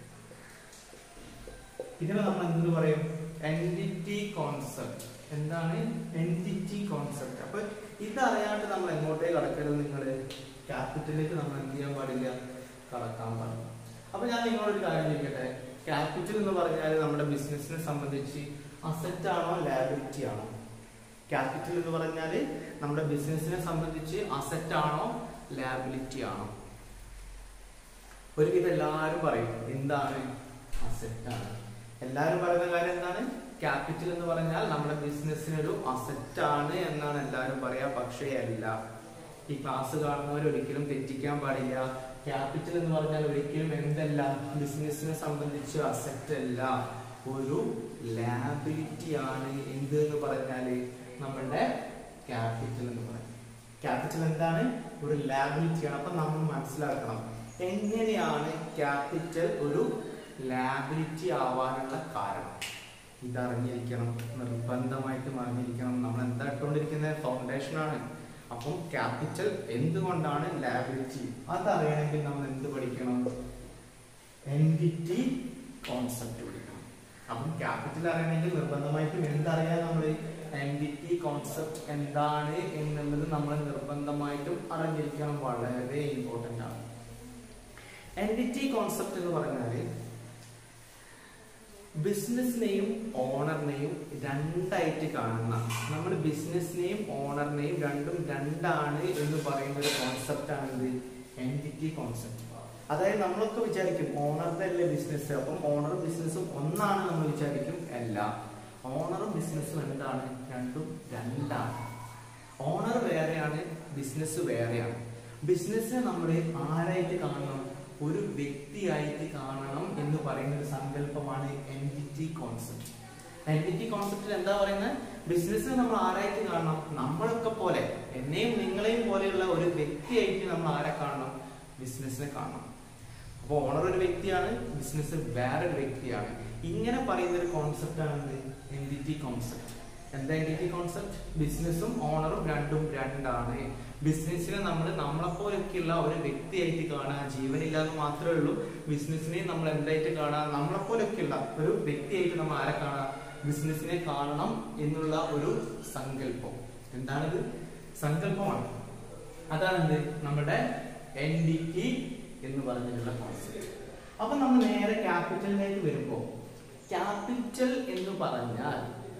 ഇതിനെ നമ്മൾ എന്ത് പറയും എൻറ്റിറ്റി കോൺസെപ്റ്റ് എന്താണ് എൻറ്റിറ്റി കോൺസെപ്റ്റ് അപ്പൊ ഇതറിയാണ്ട് നമ്മൾ എങ്ങോട്ടേ കടക്കരുത് നിങ്ങൾ ക്യാപിറ്റലിലേക്ക് നമ്മൾ എന്ത് ചെയ്യാൻ പാടില്ല കടക്കാൻ പാടില്ല അപ്പൊ ഞാൻ നിങ്ങളൊരു കാര്യം ചോദിക്കട്ടെ ക്യാപിറ്റൽ എന്ന് പറഞ്ഞാൽ നമ്മുടെ ബിസിനസിനെ സംബന്ധിച്ച് അസറ്റ് ആണോ ലാബിലിറ്റി ആണോ ക്യാപിറ്റൽ എന്ന് പറഞ്ഞാൽ നമ്മുടെ ബിസിനസിനെ സംബന്ധിച്ച് അസറ്റ് ആണോ ലാബിലിറ്റി ആണോ ഒരുവിധം എല്ലാവരും പറയും എന്താണ് അസറ്റ് ആണ് എല്ലാവരും പറയുന്ന കാര്യം എന്താണ് ക്യാപിറ്റൽ എന്ന് പറഞ്ഞാൽ നമ്മുടെ ബിസിനസ്സിന് ഒരു അസറ്റ് ആണ് എന്നാണ് എല്ലാവരും പറയാ പക്ഷേ അല്ല ഈ ക്ലാസ് കാണുന്നവർ ഒരിക്കലും തെറ്റിക്കാൻ പാടില്ല ക്യാപിറ്റൽ എന്ന് പറഞ്ഞാൽ ഒരിക്കലും എന്തല്ല ബിസിനസ്സിനെ സംബന്ധിച്ച് അസറ്റ് അല്ല ഒരു ലാബിലിറ്റി ആണ് എന്ത് എന്ന് പറഞ്ഞാല് നമ്മുടെ ക്യാപിറ്റൽ എന്ന് പറയും ക്യാപിറ്റൽ എന്താണ് ഒരു ലാബിലിറ്റി ആണ് അപ്പൊ നമ്മൾ മനസ്സിലാക്കണം എങ്ങനെയാണ് ക്യാപിറ്റൽ ഒരു ലാബിലിറ്റി ആവാനുള്ള കാരണം ഇതറിഞ്ഞിരിക്കണം നിർബന്ധമായിട്ടും അറിഞ്ഞിരിക്കണം നമ്മൾ എന്താ ഇട്ടുകൊണ്ടിരിക്കുന്നത് ഫൗണ്ടേഷൻ ആണ് അപ്പം ക്യാപിറ്റൽ എന്തുകൊണ്ടാണ് ലാബിലിറ്റി അതറിയണമെങ്കിൽ നമ്മൾ എന്ത് പഠിക്കണം എൻറ്റിറ്റി കോൺസെപ്റ്റ് പഠിക്കണം അപ്പം ക്യാപിറ്റൽ അറിയണമെങ്കിൽ നിർബന്ധമായിട്ടും എന്തറിയാൻ നമ്മൾ എൻറ്റിറ്റി കോൺസെപ്റ്റ് എന്താണ് എന്നുള്ളത് നമ്മൾ നിർബന്ധമായിട്ടും അറിഞ്ഞിരിക്കണം വളരെ ഇമ്പോർട്ടൻ്റ് ആണ് എൻറ്റിറ്റി കോൺസെപ്റ്റ് എന്ന് പറഞ്ഞാൽ ബിസിനസ്സിനെയും ഓണറിനെയും രണ്ടായിട്ട് കാണുന്ന നമ്മൾ ബിസിനസ്സിനെയും ഓണറിനെയും രണ്ടും രണ്ടാണ് എന്ന് പറയുന്ന ഒരു കോൺസെപ്റ്റ് ആണ് ഇത് എൻറ്റിറ്റി കോൺസെപ്റ്റ് അതായത് നമ്മളൊക്കെ വിചാരിക്കും ഓണറുടെ അല്ലേ ബിസിനസ് അപ്പം ഓണറും ബിസിനസ്സും ഒന്നാണ് നമ്മൾ വിചാരിക്കും അല്ല ഓണറും ബിസിനസ്സും എന്താണ് രണ്ടും രണ്ടാണ് ഓണർ വേറെയാണ് ബിസിനസ് വേറെയാണ് ബിസിനസ്സിനെ നമ്മൾ ആരായിട്ട് കാണണം ഒരു വ്യക്തിയായിട്ട് കാണണം എന്ന് പറയുന്ന ഒരു സങ്കല്പമാണ് എൻറ്റിറ്റി കോൺസെപ്റ്റ് എൻറ്റിറ്റി കോൺസെപ്റ്റിൽ എന്താ പറയുന്നത് ബിസിനസ്സിനെ നമ്മൾ ആരായിട്ട് കാണണം നമ്മളൊക്കെ പോലെ എന്നെയും നിങ്ങളെയും പോലെയുള്ള ഒരു വ്യക്തിയായിട്ട് നമ്മൾ ആരെ കാണണം ബിസിനസ്സിനെ കാണണം അപ്പോൾ ഓണർ ഒരു വ്യക്തിയാണ് ബിസിനസ് വേറൊരു വ്യക്തിയാണ് ഇങ്ങനെ പറയുന്ന ഒരു കോൺസെപ്റ്റ് ആണ് എൻറ്റിറ്റി കോൺസെപ്റ്റ് എന്താ എൻറ്റിറ്റി കോൺസെപ്റ്റ് ബിസിനസ്സും ഓണറും രണ്ടും രണ്ടാണ് ബിസിനസ്സിനെ നമ്മൾ നമ്മളെപ്പോലൊക്കെയുള്ള ഒരു വ്യക്തിയായിട്ട് കാണുക ജീവനില്ല എന്ന് മാത്രമേ ഉള്ളൂ ബിസിനസ്സിനെ നമ്മൾ എന്തായിട്ട് കാണുക നമ്മളെപ്പോലൊക്കെയുള്ള ഒരു വ്യക്തിയായിട്ട് നമ്മൾ ആരെ കാണുക ബിസിനസ്സിനെ കാണണം എന്നുള്ള ഒരു സങ്കല്പം എന്താണിത് സങ്കല്പമാണ് അതാണ് എന്ത് നമ്മുടെ എൻ ഡി ടി എന്ന് പറഞ്ഞിട്ടുള്ള കോൺസെപ്റ്റ് അപ്പൊ നമ്മൾ നേരെ ക്യാപിറ്റലിലേക്ക് വരുമ്പോ ക്യാപിറ്റൽ എന്ന് പറഞ്ഞാൽ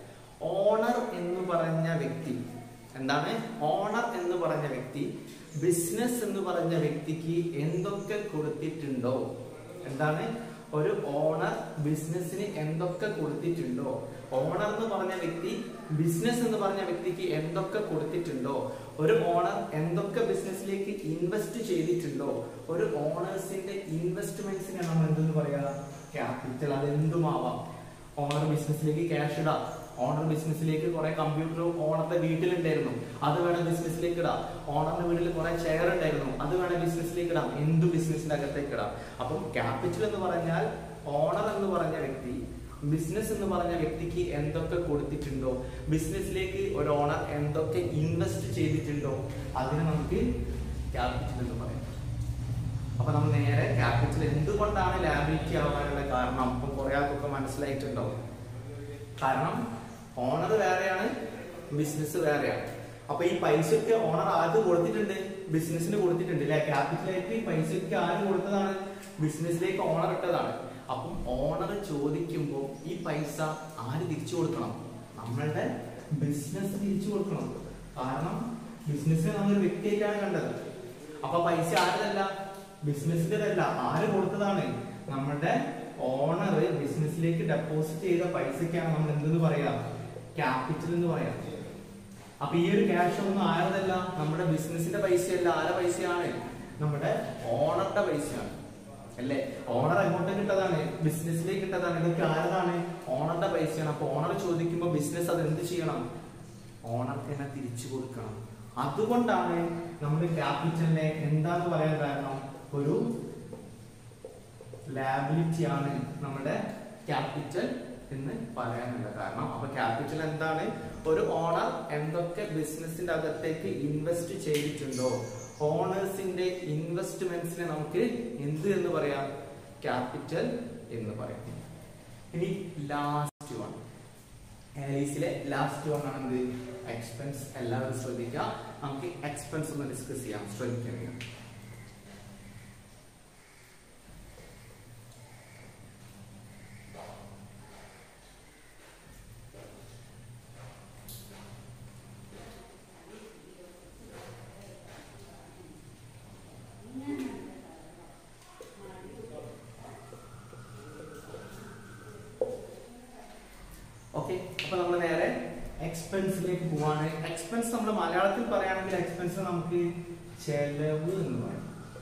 ഓണർ എന്ന് പറഞ്ഞ വ്യക്തി എന്താണ് ഓണർ എന്ന് പറഞ്ഞ വ്യക്തി ബിസിനസ് എന്ന് പറഞ്ഞ വ്യക്തിക്ക് എന്തൊക്കെ കൊടുത്തിട്ടുണ്ടോ എന്താണ് ഒരു ഓണർ ബിസിനസ്സിന് എന്തൊക്കെ കൊടുത്തിട്ടുണ്ടോ ഓണർ എന്ന് പറഞ്ഞ വ്യക്തി ബിസിനസ് എന്ന് പറഞ്ഞ വ്യക്തിക്ക് എന്തൊക്കെ കൊടുത്തിട്ടുണ്ടോ ഒരു ഓണർ എന്തൊക്കെ ബിസിനസ്സിലേക്ക് ഇൻവെസ്റ്റ് ചെയ്തിട്ടുണ്ടോ ഒരു ഓണേഴ്സിന്റെ ഇൻവെസ്റ്റ്മെന്റ്സിനെ നമ്മൾ എന്തെന്ന് പറയാ ക്യാപിറ്റൽ അത് എന്തുമാവാം ഓണർ ബിസിനസ്സിലേക്ക് ക്യാഷ് ഇടാം ഓണർ ബിസിനസ്സിലേക്ക് കുറെ കമ്പ്യൂട്ടർ ഓണറുടെ വീട്ടിലുണ്ടായിരുന്നു അത് വേണം ബിസിനസ്സിലേക്ക് ഇടാം ഓണറിന്റെ വീട്ടിൽ കുറെ ചെയർ ഉണ്ടായിരുന്നു അത് വേണം ബിസിനസ്സിലേക്ക് ഇടാം എന്ത് ബിസിനസ്സിന്റെ അകത്തേക്ക് ഇടാം അപ്പം ക്യാപിറ്റൽ എന്ന് പറഞ്ഞാൽ ഓണർ എന്ന് പറഞ്ഞ വ്യക്തി ബിസിനസ് എന്ന് പറഞ്ഞ വ്യക്തിക്ക് എന്തൊക്കെ കൊടുത്തിട്ടുണ്ടോ ബിസിനസ്സിലേക്ക് ഒരു ഓണർ എന്തൊക്കെ ഇൻവെസ്റ്റ് ചെയ്തിട്ടുണ്ടോ അതിന് നമുക്ക് ക്യാപിറ്റൽ എന്ന് പറയാം അപ്പൊ നമ്മൾ നേരെ ക്യാപിറ്റൽ എന്തുകൊണ്ടാണ് ലാബിലിറ്റി ആവാനുള്ള കാരണം ഇപ്പൊ കുറെ ആൾക്കൊക്കെ മനസ്സിലായിട്ടുണ്ടോ കാരണം ഓണർ വേറെയാണ് ബിസിനസ് വേറെയാണ് അപ്പൊ ഈ പൈസയൊക്കെ ഓണർ ആർക്ക് കൊടുത്തിട്ടുണ്ട് ബിസിനസ്സിന് കൊടുത്തിട്ടുണ്ട് അല്ലെ ക്യാപിറ്റലായിട്ട് ഈ പൈസയൊക്കെ ആര് കൊടുത്തതാണ് ബിസിനസ്സിലേക്ക് ഓണർ ഇട്ടതാണ് അപ്പം ഓണർ ചോദിക്കുമ്പോൾ ഈ പൈസ ആര് തിരിച്ചു കൊടുക്കണം നമ്മളുടെ ബിസിനസ് തിരിച്ചു കൊടുക്കണം കാരണം ബിസിനസ്സിനെ നമ്മൾ വ്യക്തിയായിട്ടാണ് കണ്ടത് അപ്പൊ പൈസ ആരുതല്ല ബിസിനസിന്റെതല്ല ആര് കൊടുത്തതാണ് നമ്മളുടെ ഓണർ ബിസിനസ്സിലേക്ക് ഡെപ്പോസിറ്റ് ചെയ്ത പൈസക്കാണ് നമ്മൾ എന്തെന്ന് പറയാ ക്യാപിറ്റൽ എന്ന് പറയാം അപ്പൊ ഈ ഒരു ക്യാഷ് ഒന്നും ആരതല്ല നമ്മുടെ ബിസിനസിന്റെ പൈസയല്ല ആരെ പൈസയാണ് നമ്മുടെ ഓണറുടെ പൈസയാണ് അല്ലേ ഓണർ എങ്ങോട്ട് കിട്ടതാണ് ബിസിനസ്സിലേക്ക് കിട്ടതാണ് ഇതൊക്കെ ആരതാണ് ഓണറുടെ പൈസയാണ് അപ്പൊ ഓണർ ചോദിക്കുമ്പോൾ ബിസിനസ് അത് എന്ത് ചെയ്യണം ഓണർക്ക് തന്നെ തിരിച്ചു കൊടുക്കണം അതുകൊണ്ടാണ് നമ്മുടെ ക്യാപിറ്റലിനെ എന്താന്ന് പറയാൻ കാരണം ഒരു ലാബിലിറ്റി ആണ് നമ്മുടെ ക്യാപിറ്റൽ എന്ന് പറയാനുള്ള കാരണം അപ്പൊ ക്യാപിറ്റൽ എന്താണ് ഒരു ഓണർ എന്തൊക്കെ ബിസിനസിന്റെ അകത്തേക്ക് ഇൻവെസ്റ്റ് ചെയ്തിട്ടുണ്ടോ ഓണേഴ്സിന്റെ ഇൻവെസ്റ്റ്മെന്റ്സിനെ നമുക്ക് എന്ത് എന്ന് പറയാം ക്യാപിറ്റൽ എന്ന് പറയാം ഇനി ലാസ്റ്റ് വൺ ആലീസിലെ ലാസ്റ്റ് വൺ ആണ് എന്ത് എക്സ്പെൻസ് എല്ലാവരും ശ്രദ്ധിക്കുക നമുക്ക് എക്സ്പെൻസ് ഒന്ന് ഡിസ്കസ് ചെയ്യാം ശ്രദ്ധിക്കുക ഓക്കെ അപ്പൊ നമ്മൾ നേരെ എക്സ്പെൻസിലേക്ക് പോവാണ് എക്സ്പെൻസ് നമ്മൾ മലയാളത്തിൽ പറയുകയാണെങ്കിൽ എക്സ്പെൻസ് നമുക്ക് ചെലവ് എന്ന് പറയും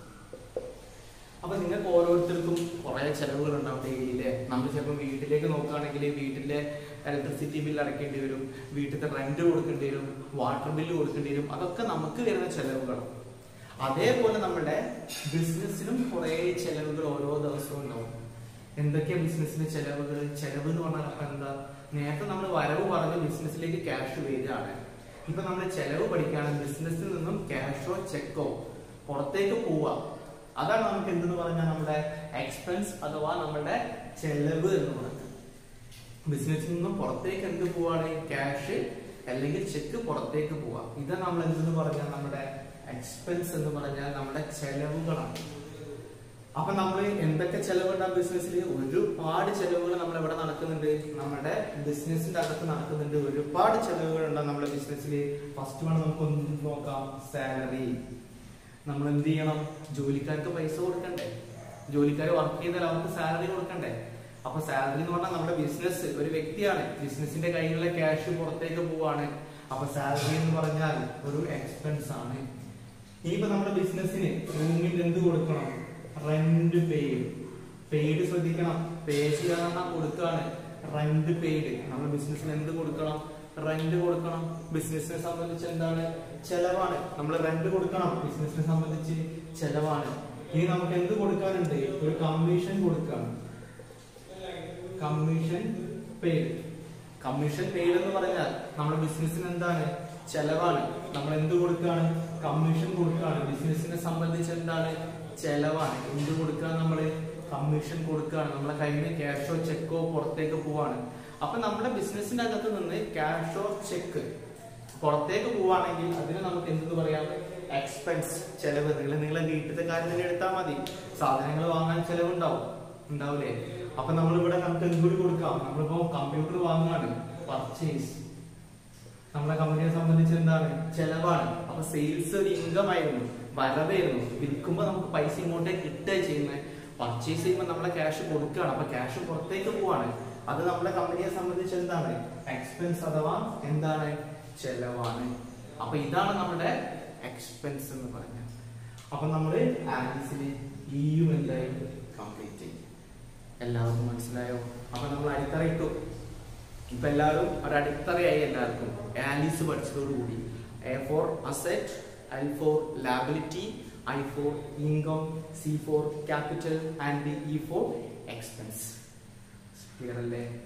അപ്പൊ നിങ്ങൾക്ക് ഓരോരുത്തർക്കും കുറെ ചെലവുകൾ ഉണ്ടാവും ഡെയിലിയിലെ നമ്മൾ ചിലപ്പോൾ വീട്ടിലേക്ക് നോക്കുകയാണെങ്കിൽ വീട്ടിലെ ഇലക്ട്രിസിറ്റി ബില്ല് അടയ്ക്കേണ്ടി വരും വീട്ടിലത്തെ റെന്റ് കൊടുക്കേണ്ടി വരും വാട്ടർ ബില്ല് കൊടുക്കേണ്ടി വരും അതൊക്കെ നമുക്ക് വരുന്ന ചെലവുകളാണ് അതേപോലെ നമ്മുടെ ബിസിനസ്സിനും കുറെ ചെലവുകൾ ഓരോ ദിവസവും ഉണ്ടാവും എന്തൊക്കെയാ ബിസിനസ്സിന്റെ ചെലവുകൾ ചെലവ് എന്ന് പറഞ്ഞാൽ അപ്പൊ എന്താ നേരത്തെ നമ്മൾ വരവ് പറഞ്ഞ് ബിസിനസ്സിലേക്ക് ക്യാഷ് വരികയാണ് ഇപ്പൊ നമ്മൾ ചെലവ് പഠിക്കുകയാണ് ബിസിനസ്സിൽ നിന്നും ക്യാഷോ ചെക്കോ പുറത്തേക്ക് പോവാ അതാണ് നമുക്ക് എന്തെന്ന് പറഞ്ഞാൽ നമ്മുടെ എക്സ്പെൻസ് അഥവാ നമ്മുടെ ചെലവ് എന്ന് പറയുന്നത് ബിസിനസ്സിൽ നിന്നും പുറത്തേക്ക് എന്ത് പോവാണ് ക്യാഷ് അല്ലെങ്കിൽ ചെക്ക് പുറത്തേക്ക് പോവാ ഇതാണ് നമ്മൾ എന്തെന്ന് പറഞ്ഞാൽ നമ്മുടെ എക്സ്പെൻസ് എന്ന് പറഞ്ഞാൽ നമ്മുടെ ചെലവുകളാണ് അപ്പൊ നമ്മൾ എന്തൊക്കെ ചെലവുണ്ടാകും ബിസിനസ്സിൽ ഒരുപാട് ചെലവുകൾ നമ്മൾ എവിടെ നടക്കുന്നുണ്ട് നമ്മുടെ ബിസിനസിന്റെ അകത്ത് നടക്കുന്നുണ്ട് ഒരുപാട് ചെലവുകൾ ഉണ്ടാകും നമ്മുടെ ബിസിനസ്സിൽ ഫസ്റ്റ് വൺ നമുക്ക് ഒന്ന് നോക്കാം സാലറി നമ്മൾ എന്ത് ചെയ്യണം ജോലിക്കാർക്ക് പൈസ കൊടുക്കണ്ടേ ജോലിക്കാർ വർക്ക് ചെയ്താൽ അവർക്ക് സാലറി കൊടുക്കണ്ടേ അപ്പൊ സാലറി എന്ന് പറഞ്ഞാൽ നമ്മുടെ ബിസിനസ് ഒരു വ്യക്തിയാണ് ബിസിനസിന്റെ കയ്യിലുള്ള ക്യാഷ് പുറത്തേക്ക് പോവാണ് അപ്പൊ സാലറി എന്ന് പറഞ്ഞാൽ ഒരു എക്സ്പെൻസ് ആണ് ഇനിയിപ്പോ നമ്മുടെ ബിസിനസ്സിന് റൂമിൽ എന്ത് കൊടുക്കണം റെന്റ് പെയ്ഡ് പെയ്ഡ് ശ്രദ്ധിക്കണം പേ ചെയ്യാൻ കൊടുക്കാണ് റെന്റ് പെയ്ഡ് നമ്മുടെ ബിസിനസ്സിന് എന്ത് കൊടുക്കണം റെന്റ് കൊടുക്കണം ബിസിനസിനെ സംബന്ധിച്ച് എന്താണ് ചെലവാണ് നമ്മൾ റെന്റ് കൊടുക്കണം ബിസിനസിനെ സംബന്ധിച്ച് ചെലവാണ് ഇനി നമുക്ക് എന്ത് കൊടുക്കാനുണ്ട് ഒരു കമ്മീഷൻ കൊടുക്കാണ് കമ്മീഷൻ പെയ്ഡ് കമ്മീഷൻ പെയ്ഡ് എന്ന് പറഞ്ഞാൽ നമ്മുടെ ബിസിനസ്സിന് എന്താണ് ചെലവാണ് നമ്മൾ എന്ത് കൊടുക്കുകയാണ് കമ്മീഷൻ കൊടുക്കുകയാണ് ബിസിനസിനെ സംബന്ധിച്ച് എന്താണ് ചെലവാണ് എന്ത് കൊടുക്കുക നമ്മള് കമ്മീഷൻ കൊടുക്കുകയാണ് നമ്മളെ കയ്യിൽ നിന്ന് ക്യാഷോ ചെക്കോ പുറത്തേക്ക് പോവാണ് അപ്പൊ നമ്മുടെ ബിസിനസിന്റെ അകത്ത് നിന്ന് ക്യാഷോ ചെക്ക് പുറത്തേക്ക് പോവാണെങ്കിൽ അതിന് നമുക്ക് എന്ത് പറയാം എക്സ്പെൻസ് ചെലവ് നിങ്ങൾ നിങ്ങളെ വീട്ടിലത്തെ കാര്യം തന്നെ എടുത്താൽ മതി സാധനങ്ങൾ വാങ്ങാൻ ചെലവുണ്ടാവും ഉണ്ടാവില്ലേ അപ്പൊ നമ്മളിവിടെ നമുക്ക് എന്തുകൂടി കൊടുക്കാം നമ്മളിപ്പോ കമ്പ്യൂട്ടർ വാങ്ങാണ് പർച്ചേസ് നമ്മളെ കമ്പനിയെ സംബന്ധിച്ച് എന്താണ് ചെലവാണ് അപ്പൊ സെയിൽസ് ഒരു ഇൻകം ആയിരുന്നു വരവായിരുന്നു വിൽക്കുമ്പോൾ നമുക്ക് പൈസ ഇങ്ങോട്ടേക്ക് കിട്ടുക ചെയ്യുന്നത് പർച്ചേസ് ചെയ്യുമ്പോൾ നമ്മളെ ക്യാഷ് കൊടുക്കുകയാണ് അപ്പൊ ക്യാഷ് പുറത്തേക്ക് പോവാണ് അത് നമ്മളെ കമ്പനിയെ സംബന്ധിച്ച് എന്താണ് എക്സ്പെൻസ് അഥവാ എന്താണ് ചെലവാണ് അപ്പൊ ഇതാണ് നമ്മുടെ എക്സ്പെൻസ് എന്ന് പറഞ്ഞാൽ അപ്പൊ നമ്മള് ആലീസിന് ഇയും എന്തായി കംപ്ലീറ്റ് ചെയ്യും എല്ലാവർക്കും മനസ്സിലായോ അപ്പൊ നമ്മൾ അടിത്തറ ഇട്ടു ഇപ്പൊ എല്ലാവരും ഒരു അടിത്തറയായി എല്ലാവർക്കും ആലീസ് പഠിച്ചതോടുകൂടി A for asset L for liability I for income C for capital and E for expense clear അല്ലേ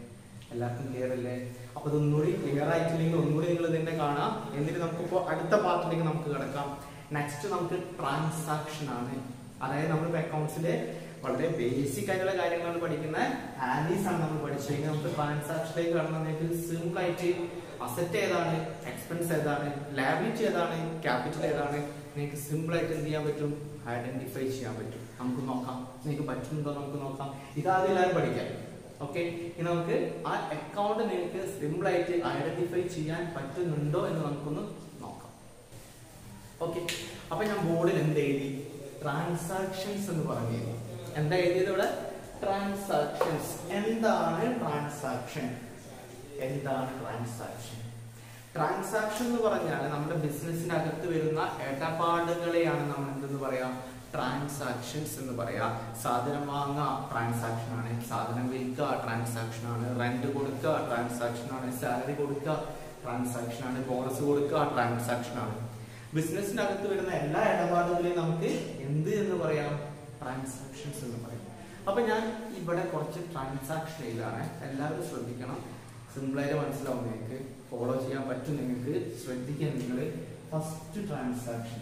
എല്ലാവർക്കും ക്ലിയർ അല്ലേ അപ്പൊ ഇതൊന്നുകൂടി ക്ലിയർ ആയിട്ടില്ലെങ്കിൽ ഒന്നുകൂടി നിങ്ങൾ ഇതിന്റെ കാണാം എന്നിട്ട് നമുക്കിപ്പോ അടുത്ത പാർട്ടിലേക്ക് നമുക്ക് കിടക്കാം നെക്സ്റ്റ് നമുക്ക് ട്രാൻസാക്ഷൻ ആണ് അതായത് നമ്മളിപ്പോ അക്കൗണ്ട്സിലെ വളരെ ബേസിക് ആയിട്ടുള്ള കാര്യങ്ങളാണ് പഠിക്കുന്ന ആലീസ് ആണ് നമ്മൾ പഠിച്ചു കഴിഞ്ഞാൽ നമുക്ക് ട്രാൻസാക്ഷനിലേക്ക് കടന്നതിലേക്ക് സിമ്പിൾ ആയിട്ട് അസറ്റ് ഏതാണ് എക്സ്പെൻസ് ഏതാണ് ലാബിലിറ്റി ഏതാണ് ക്യാപിറ്റൽ ഏതാണ് നിങ്ങൾക്ക് സിമ്പിൾ ആയിട്ട് എന്ത് ചെയ്യാൻ പറ്റും ഐഡന്റിഫൈ ചെയ്യാൻ പറ്റും നമുക്ക് നോക്കാം നിങ്ങൾക്ക് പറ്റുന്നുണ്ടോ നമുക്ക് നോക്കാം ഇതാദ്യം എല്ലാവരും പഠിക്കാം ഓക്കെ ഇനി നമുക്ക് ആ അക്കൗണ്ട് നിങ്ങൾക്ക് സിമ്പിൾ ആയിട്ട് ഐഡന്റിഫൈ ചെയ്യാൻ പറ്റുന്നുണ്ടോ എന്ന് നമുക്കൊന്ന് നോക്കാം ഓക്കെ അപ്പൊ ഞാൻ ബോർഡിൽ എന്ത് എഴുതി ട്രാൻസാക്ഷൻസ് എന്ന് പറഞ്ഞു എന്താ എഴുതിയത് ഇവിടെ ട്രാൻസാക്ഷൻസ് എന്താണ് ട്രാൻസാക്ഷൻ എന്താണ് ട്രാൻസാക്ഷൻ ട്രാൻസാക്ഷൻ എന്ന് പറഞ്ഞാൽ നമ്മുടെ ബിസിനസിന്റെ അകത്ത് വരുന്ന ഇടപാടുകളെയാണ് നമ്മൾ എന്തെന്ന് പറയാം ട്രാൻസാക്ഷൻസ് എന്ന് പറയാം സാധനം വാങ്ങുക ട്രാൻസാക്ഷൻ ആണ് സാധനം വിൽക്കുക ട്രാൻസാക്ഷൻ ആണ് റെന്റ് കൊടുക്കുക ട്രാൻസാക്ഷൻ ആണ് സാലറി കൊടുക്കുക ട്രാൻസാക്ഷൻ ആണ് ബോണസ് കൊടുക്കുക ട്രാൻസാക്ഷൻ ആണ് ബിസിനസിന്റെ അകത്ത് വരുന്ന എല്ലാ ഇടപാടുകളെയും നമുക്ക് എന്ത് എന്ന് പറയാം ട്രാൻസാക്ഷൻസ് എന്ന് പറയും അപ്പൊ ഞാൻ ഇവിടെ കുറച്ച് ട്രാൻസാക്ഷൻ എഴുതാണ് എല്ലാവരും ശ്രദ്ധിക്കണം സിമ്പിളായിട്ട് മനസ്സിലാവും നിങ്ങൾക്ക് ഫോളോ ചെയ്യാൻ പറ്റും നിങ്ങൾക്ക് ശ്രദ്ധിക്കാൻ നിങ്ങൾ first transaction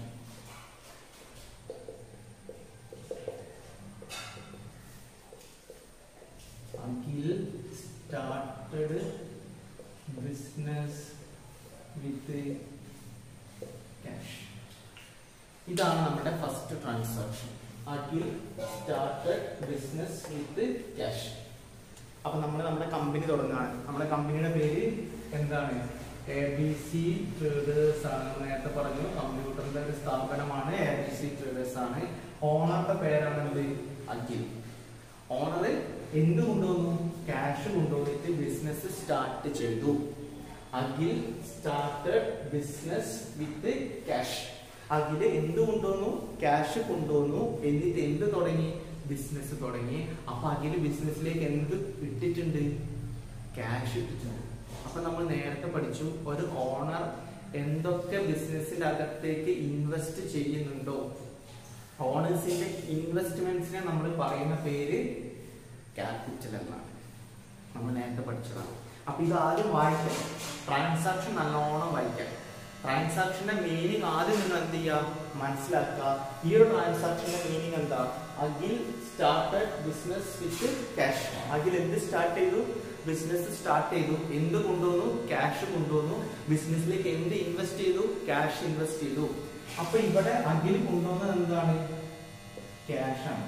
Akhil started business with cash ഇതാണ് നമ്മുടെ first transaction Akhil started business with cash അപ്പൊ നമ്മൾ നമ്മുടെ കമ്പനി തുടങ്ങുകയാണ് നമ്മുടെ കമ്പനിയുടെ പേര് എന്താണ് എ ബി സി ട്രേഡേഴ്സ് ആണ് നമ്മൾ നേരത്തെ പറഞ്ഞു കമ്പ്യൂട്ടറിന്റെ ഒരു സ്ഥാപനമാണ് എ ബി സി ട്രേഡേഴ്സ് ആണ് ഓണറുടെ പേരാണ് എന്ത് അഖിൽ ഓണർ എന്ത് കൊണ്ടുവന്നു ക്യാഷ് കൊണ്ടുവന്നിട്ട് ബിസിനസ് സ്റ്റാർട്ട് ചെയ്തു Akhil started business with cash Akhil എന്ത് കൊണ്ടുവന്നു ക്യാഷ് കൊണ്ടുവന്നു എന്നിട്ട് എന്ത് തുടങ്ങി ബിസിനസ് തുടങ്ങി അപ്പൊ അഖില് ബിസിനസ്സിലേക്ക് എന്ത് ഇട്ടിട്ടുണ്ട് ക്യാഷ് ഇട്ടിട്ടുണ്ട് അപ്പൊ നമ്മൾ നേരത്തെ പഠിച്ചു ഒരു ഓണർ എന്തൊക്കെ ബിസിനസിന്റെ അകത്തേക്ക് ഇൻവെസ്റ്റ് ചെയ്യുന്നുണ്ടോ ഓണേഴ്സിന്റെ ഇൻവെസ്റ്റ്മെന്റ്സിനെ നമ്മൾ പറയുന്ന പേര് ക്യാപിറ്റൽ എന്നാണ് നമ്മൾ നേരത്തെ പഠിച്ചതാണ് അപ്പൊ ഇത് ആദ്യം വായിക്കാം ട്രാൻസാക്ഷൻ നല്ലോണം വായിക്കാം ട്രാൻസാക്ഷന്റെ മീനിങ് ആദ്യം നിങ്ങൾ എന്ത് ചെയ്യുക മനസ്സിലാക്കുക ഈ ഒരു ട്രാൻസാക്ഷന്റെ മീനിങ് എന്താ Akhil started business with cash Akhil എന്ത് സ്റ്റാർട്ട് ചെയ്തു ബിസിനസ് സ്റ്റാർട്ട് ചെയ്തു എന്ത് കൊണ്ടുവന്നു ക്യാഷ് കൊണ്ടുവന്നു ബിസിനസ്സിലേക്ക് എന്ത് ഇൻവെസ്റ്റ് ചെയ്തു ക്യാഷ് ഇൻവെസ്റ്റ് ചെയ്തു അപ്പൊ ഇവിടെ അഖിൽ കൊണ്ടുവന്നത് എന്താണ് ക്യാഷ് ആണ്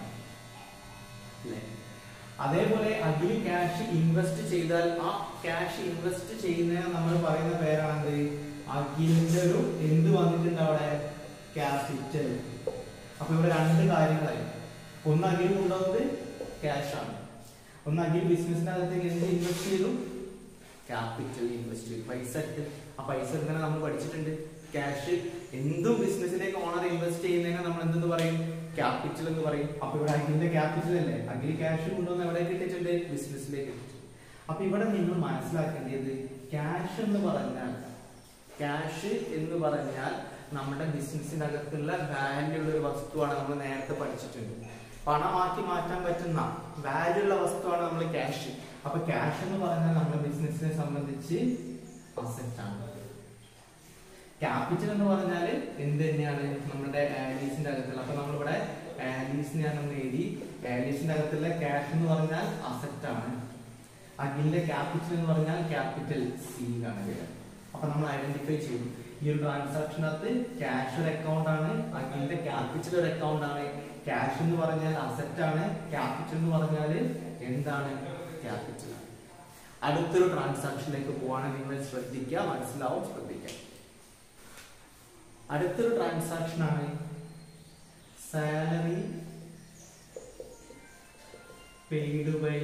അല്ലേ അതേപോലെ അഖിൽ ക്യാഷ് ഇൻവെസ്റ്റ് ചെയ്താൽ ആ ക്യാഷ് ഇൻവെസ്റ്റ് ചെയ്യുന്നതിന് നമ്മൾ പറയുന്ന പേരാണെന്ത് അഖിലിന്റെ ഒരു എന്ത് വന്നിട്ടുണ്ട് അവിടെ ക്യാപിറ്റൽ അപ്പൊ ഇവിടെ രണ്ട് കാര്യങ്ങളായി ഒന്ന് അഖിൽ കൊണ്ടുവന്നത് ക്യാഷ് ആണ് ഒന്ന് അഖിൽ ബിസിനസിനകത്തേക്ക് എന്ത് ഇൻവെസ്റ്റ് ചെയ്തു ക്യാപിറ്റൽ ഇൻവെസ്റ്റ് ചെയ്തു പൈസ ഇട്ട് ആ പൈസ ഇങ്ങനെ നമ്മൾ പഠിച്ചിട്ടുണ്ട് ക്യാഷ് എന്തും ബിസിനസ്സിലേക്ക് ഓണർ ഇൻവെസ്റ്റ് ചെയ്യുന്നതിനെ നമ്മൾ എന്തെന്ന് പറയും ക്യാപിറ്റൽ എന്ന് പറയും അപ്പൊ ഇവിടെ അഖിലിന്റെ ക്യാപിറ്റൽ അല്ലേ അഖിൽ ക്യാഷ് കൊണ്ടുവന്ന് എവിടെ ഇട്ടിട്ടുണ്ട് ബിസിനസ്സിലേക്ക് ഇട്ടിട്ടുണ്ട് അപ്പൊ ഇവിടെ നിങ്ങൾ മനസ്സിലാക്കേണ്ടത് ക്യാഷ് എന്ന് പറഞ്ഞാൽ ക്യാഷ് എന്ന് പറഞ്ഞാൽ നമ്മുടെ ബിസിനസിന്റെ അകത്തുള്ള വാല്യൂ ഉള്ള ഒരു വസ്തുവാണ് നമ്മൾ നേരത്തെ പഠിച്ചിട്ടുണ്ട് പണമാക്കി മാറ്റാൻ പറ്റുന്ന വാല്യൂ ഉള്ള വസ്തുവാണ് നമ്മൾ ക്യാഷ് അപ്പൊ ക്യാഷ് എന്ന് പറഞ്ഞാൽ നമ്മുടെ ബിസിനസിനെ സംബന്ധിച്ച് അസറ്റ് ആണ് ക്യാപിറ്റൽ എന്ന് പറഞ്ഞാൽ എന്ത് തന്നെയാണ് നമ്മുടെ ആലീസിന്റെ അകത്തുള്ള അപ്പൊ നമ്മളിവിടെ ആലീസിനെ ഞാൻ ഒന്ന് എഴുതി ആലീസിന്റെ അകത്തുള്ള ക്യാഷ് എന്ന് പറഞ്ഞാൽ അസറ്റ് ആണ് അഖിലിന്റെ ക്യാപിറ്റൽ എന്ന് പറഞ്ഞാൽ ക്യാപിറ്റൽ സി ആണ് പേര് അപ്പൊ നമ്മൾ ഐഡന്റിഫൈ ചെയ്തു ഈ ഒരു ട്രാൻസാക്ഷനകത്ത് ക്യാഷ് ഒരു അക്കൗണ്ട് ആണ് അഖിലിന്റെ ക്യാപിറ്റൽ ഒരു അക്കൗണ്ട് ആണ് ക്യാഷ് എന്ന് പറഞ്ഞാൽ അസറ്റ് ആണ് ക്യാപിറ്റൽ എന്ന് പറഞ്ഞാൽ എന്താണ് ക്യാപിറ്റൽ ആണ് അടുത്തൊരു ട്രാൻസാക്ഷനിലേക്ക് പോവാണെങ്കിൽ നിങ്ങൾ ശ്രദ്ധിക്കുക മനസ്സിലാവും ശ്രദ്ധിക്കുക അടുത്തൊരു ട്രാൻസാക്ഷൻ ആണ് സാലറി പെയ്ഡ് ബൈ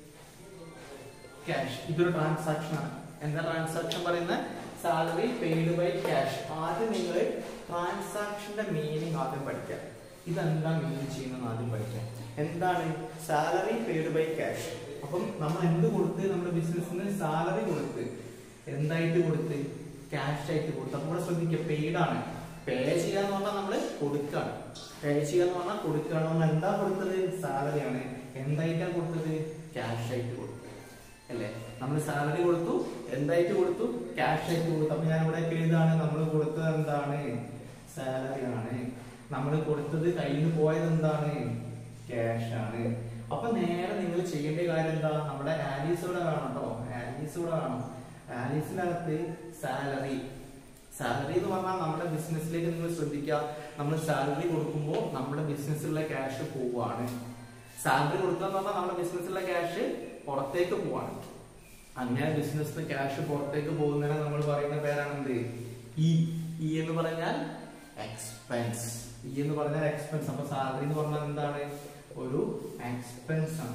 ക്യാഷ് ഇതൊരു ട്രാൻസാക്ഷൻ ആണ് എന്താ ട്രാൻസാക്ഷൻ പറയുന്നത് സാലറി പെയ്ഡ് ബൈ ക്യാഷ് ആദ്യം നിങ്ങൾ ട്രാൻസാക്ഷന്റെ മീനിങ് ആദ്യം പഠിക്കാം ഇതെന്താ മീൻ ചെയ്യുന്നത് ആദ്യം പഠിക്കാം എന്താണ് സാലറി പെയ്ഡ് ബൈ ക്യാഷ് അപ്പം നമ്മൾ എന്ത് കൊടുത്ത് നമ്മുടെ ബിസിനസ്സിന് സാലറി കൊടുത്ത് എന്തായിട്ട് കൊടുത്ത് ക്യാഷ് ആയിട്ട് കൊടുത്ത് അപ്പൊ ഇവിടെ ശ്രദ്ധിക്കുക പെയ്ഡ് ആണ് പേ ചെയ്യാന്ന് പറഞ്ഞാൽ നമ്മൾ കൊടുക്കാണ് പേ ചെയ്യാന്ന് പറഞ്ഞാൽ കൊടുക്കുകയാണ് നമ്മൾ എന്താ കൊടുത്തത് സാലറി ആണ് എന്തായിട്ടാണ് കൊടുത്തത് ക്യാഷ് ആയിട്ട് കൊടുത്തത് അല്ലേ നമ്മൾ സാലറി കൊടുത്തു എന്തായിട്ട് കൊടുത്തു ക്യാഷ് ആയിട്ട് കൊടുത്തു അപ്പൊ ഞാൻ ഇവിടെ എഴുതാണ് നമ്മൾ കൊടുത്തത് എന്താണ് സാലറി ആണ് നമ്മൾ കൊടുത്തത് കയ്യിൽ നിന്ന് പോയത് എന്താണ് ക്യാഷ് ആണ് അപ്പൊ നേരെ നിങ്ങൾ ചെയ്യേണ്ട കാര്യം എന്താ നമ്മുടെ ആലീസ് ഇവിടെ കാണണം കേട്ടോ ആലീസ് ഇവിടെ കാണണം ആലീസിനകത്ത് സാലറി സാലറി എന്ന് പറഞ്ഞാൽ നമ്മുടെ ബിസിനസ്സിലേക്ക് നിങ്ങൾ ശ്രദ്ധിക്കുക നമ്മൾ സാലറി കൊടുക്കുമ്പോൾ നമ്മുടെ ബിസിനസ്സിലുള്ള ക്യാഷ് പോവാണ് സാലറി കൊടുക്കുക എന്ന് പറഞ്ഞാൽ നമ്മുടെ ബിസിനസ്സിലുള്ള ക്യാഷ് പുറത്തേക്ക് പോവാണ് അങ്ങനെ ബിസിനസ്സിന് ക്യാഷ് പുറത്തേക്ക് പോകുന്നതിനെ നമ്മൾ പറയുന്ന പേരാണ് എന്ത് ഇ ഇ എന്ന് പറഞ്ഞാൽ എക്സ്പെൻസ് ഇ എന്ന് പറഞ്ഞാൽ എക്സ്പെൻസ് അപ്പൊ സാലറി എന്ന് പറഞ്ഞാൽ എന്താണ് ഒരു എക്സ്പെൻസ് ആണ്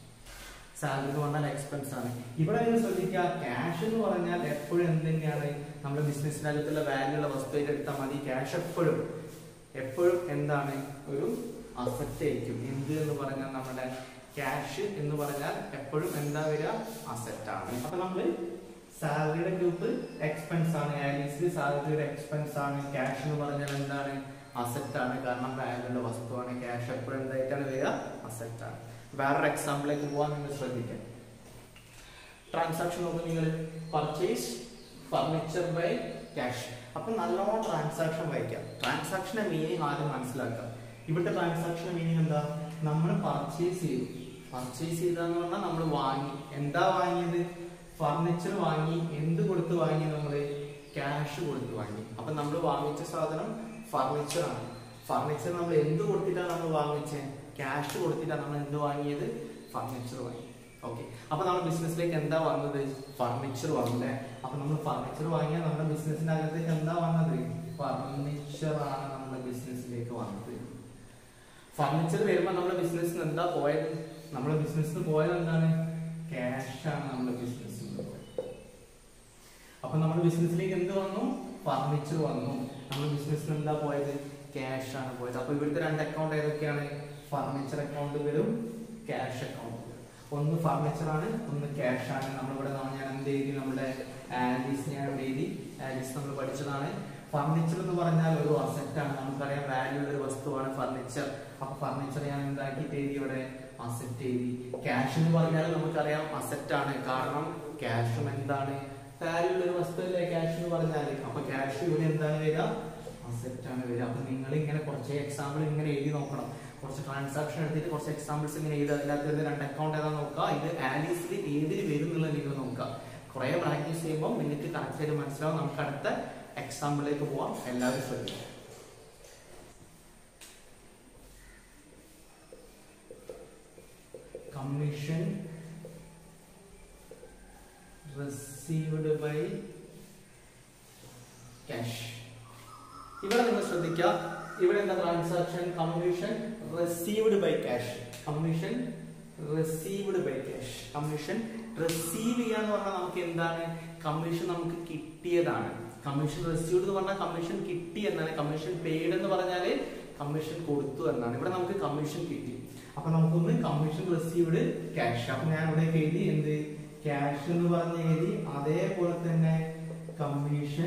സാലറി എന്ന് പറഞ്ഞാൽ എക്സ്പെൻസ് ആണ് ഇവിടെ നിങ്ങൾ ശ്രദ്ധിക്കുക ക്യാഷ് എന്ന് പറഞ്ഞാൽ എപ്പോഴും എന്ത് തന്നെയാണ് നമ്മുടെ ബിസിനസ്സിനകത്തുള്ള വാല്യൂ ഉള്ള വസ്തുവായിട്ട് എടുത്താൽ മതി ക്യാഷ് എപ്പോഴും എപ്പോഴും എന്താണ് ഒരു അസറ്റ് ആയിരിക്കും എന്ത് എന്ന് പറഞ്ഞാൽ നമ്മുടെ ക്യാഷ് എന്ന് പറഞ്ഞാൽ എപ്പോഴും എന്താ വരിക അസറ്റ് ആണ് അപ്പൊ നമ്മള് സാലറിയുടെ ഗ്രൂപ്പ് എക്സ്പെൻസ് ആണ് ആലീസ് സാലറിയുടെ എക്സ്പെൻസ് ആണ് ക്യാഷ് എന്ന് പറഞ്ഞാൽ എന്താണ് അസറ്റ് ആണ് കാരണം വാല്യുള്ള വസ്തുവാണ് ക്യാഷ് എപ്പോഴും എന്തായിട്ടാണ് വരിക അസറ്റ് ആണ് വേറൊരു എക്സാമ്പിളിലേക്ക് പോകാൻ നിങ്ങൾ ശ്രദ്ധിക്കാം ട്രാൻസാക്ഷൻ നോക്കും നിങ്ങൾ പർച്ചേസ് ഫർണിച്ചർ ബൈ ക്യാഷ് അപ്പൊ നല്ലോണം ട്രാൻസാക്ഷൻ വായിക്കാം ട്രാൻസാക്ഷന്റെ മീനിങ് ആദ്യം മനസ്സിലാക്കാം ഇവിടുത്തെ ട്രാൻസാക്ഷന്റെ മീനിങ് എന്താ നമ്മൾ പർച്ചേസ് ചെയ്തു പർച്ചേസ് ചെയ്താന്ന് പറഞ്ഞാൽ നമ്മൾ വാങ്ങി എന്താ വാങ്ങിയത് ഫർണിച്ചർ വാങ്ങി എന്ത് കൊടുത്ത് വാങ്ങി നമ്മള് ക്യാഷ് കൊടുത്ത് വാങ്ങി അപ്പൊ നമ്മൾ വാങ്ങിച്ച സാധനം ഫർണിച്ചർ ആണ് ഫർണിച്ചർ നമ്മൾ എന്ത് കൊടുത്തിട്ടാണ് നമ്മൾ വാങ്ങിച്ചത് ക്യാഷ് കൊടുത്തിട്ടാണ് നമ്മൾ എന്ത് വാങ്ങിയത് ഫർണിച്ചർ വാങ്ങി ഓക്കെ അപ്പൊ നമ്മൾ ബിസിനസ്സിലേക്ക് എന്താ വന്നത് ഫർണിച്ചർ വന്നല്ലേ അപ്പൊ നമ്മൾ ഫർണിച്ചർ വാങ്ങിയാൽ നമ്മുടെ ബിസിനസിന്റെ അകത്തേക്ക് എന്താ വന്നത് ഫർണിച്ചർ ആണ് നമ്മുടെ ബിസിനസ്സിലേക്ക് വന്നത് ഫർണിച്ചർ വരുമ്പോ നമ്മുടെ ബിസിനസ്സിന് എന്താ പോയത് നമ്മുടെ ബിസിനസ്സിന് പോയത് എന്താണ് ക്യാഷ് ആണ് നമ്മുടെ ബിസിനസ്സിന് പോയത് അപ്പൊ നമ്മുടെ ബിസിനസ്സിലേക്ക് എന്ത് വന്നു ഫർണിച്ചർ വന്നു നമ്മുടെ ബിസിനസ്സിന് എന്താ പോയത് ക്യാഷ് ആണ് പോയത് അപ്പൊ ഇവിടുത്തെ രണ്ട് അക്കൗണ്ട് ഏതൊക്കെയാണ് ഫർണിച്ചർ അക്കൗണ്ട് വരും ക്യാഷ് അക്കൗണ്ട് വരും ഒന്ന് ഫർണിച്ചർ ആണ് ഒന്ന് ക്യാഷ് ആണ് നമ്മളിവിടെ നമ്മ- ഞാൻ എന്ത് എഴുതി നമ്മുടെ ആലീസ് ഞാൻ ഇവിടെ എഴുതി ആലീസ് നമ്മൾ പഠിച്ചതാണ് ഫർണിച്ചർ എന്ന് പറഞ്ഞാൽ ഒരു അസറ്റ് ആണ് നമുക്കറിയാം വാല്യൂ ഉള്ള ഒരു വസ്തുവാണ് ഫർണിച്ചർ അപ്പൊ ഫർണിച്ചർ ഞാൻ എന്താക്കിയിട്ട് എഴുതി ഇവിടെ അസറ്റ് എഴുതി ക്യാഷ് എന്ന് പറഞ്ഞാൽ നമുക്കറിയാം അസറ്റ് ആണ് കാരണം ക്യാഷും എന്താണ് വാല്യൂ ഉള്ള ഒരു വസ്തു അല്ലേ ക്യാഷ് എന്ന് പറഞ്ഞാൽ അപ്പൊ ക്യാഷ് ഇവിടെ എന്താണ് വരിക അസറ്റ് ആണ് വരിക അപ്പൊ നിങ്ങൾ ഇങ്ങനെ കുറച്ച് എക്സാമ്പിൾ ഇങ്ങനെ എഴുതി നോക്കണം കുറച്ച് ട്രാൻസാക്ഷൻ എടുത്തിട്ട് കുറച്ച് എക്സാമ്പിൾസ് ഇങ്ങനെ എഴുതി അതിനകത്ത് വരുന്ന രണ്ട് അക്കൗണ്ട് ഏതാ നോക്കുക ഇത് ആലീസിൽ ഏതിൽ വരും എന്നുള്ളത് നിങ്ങൾ നോക്കുക കുറെ പ്രാക്ടീസ് ചെയ്യുമ്പോൾ നിങ്ങൾക്ക് കറക്റ്റ് ആയിട്ട് മനസ്സിലാവും നമുക്ക് അടുത്ത എക്സാമ്പിളിലേക്ക് പോവാം എല്ലാവരും ശ്രദ്ധിക്കുക കമ്മീഷൻ received by cash ഇവിടെ നിങ്ങൾ ശ്രദ്ധിക്കുക ഇവിടെ എന്താ transaction commission received by cash commission received by cash commission receive ചെയ്യാന്ന് പറഞ്ഞാൽ നമുക്ക് എന്താണ് കമ്മീഷൻ നമുക്ക് കിട്ടിയതാണ് കമ്മീഷൻ റിസീവ്ഡ് എന്ന് പറഞ്ഞാൽ കമ്മീഷൻ കിട്ടി എന്നാണ് കമ്മീഷൻ പെയ്ഡ് എന്ന് പറഞ്ഞാല് കമ്മീഷൻ കൊടുത്തു എന്നാണ് ഇവിടെ നമുക്ക് കമ്മീഷൻ കിട്ടി അപ്പൊ നമുക്കൊന്ന് കമ്മീഷൻ റിസീവ്ഡ് ക്യാഷ് അപ്പൊ ഞാൻ ഇവിടെ എഴുതി എന്ത് ക്യാഷ് എന്ന് പറഞ്ഞ എഴുതി അതേപോലെ തന്നെ കമ്മീഷൻ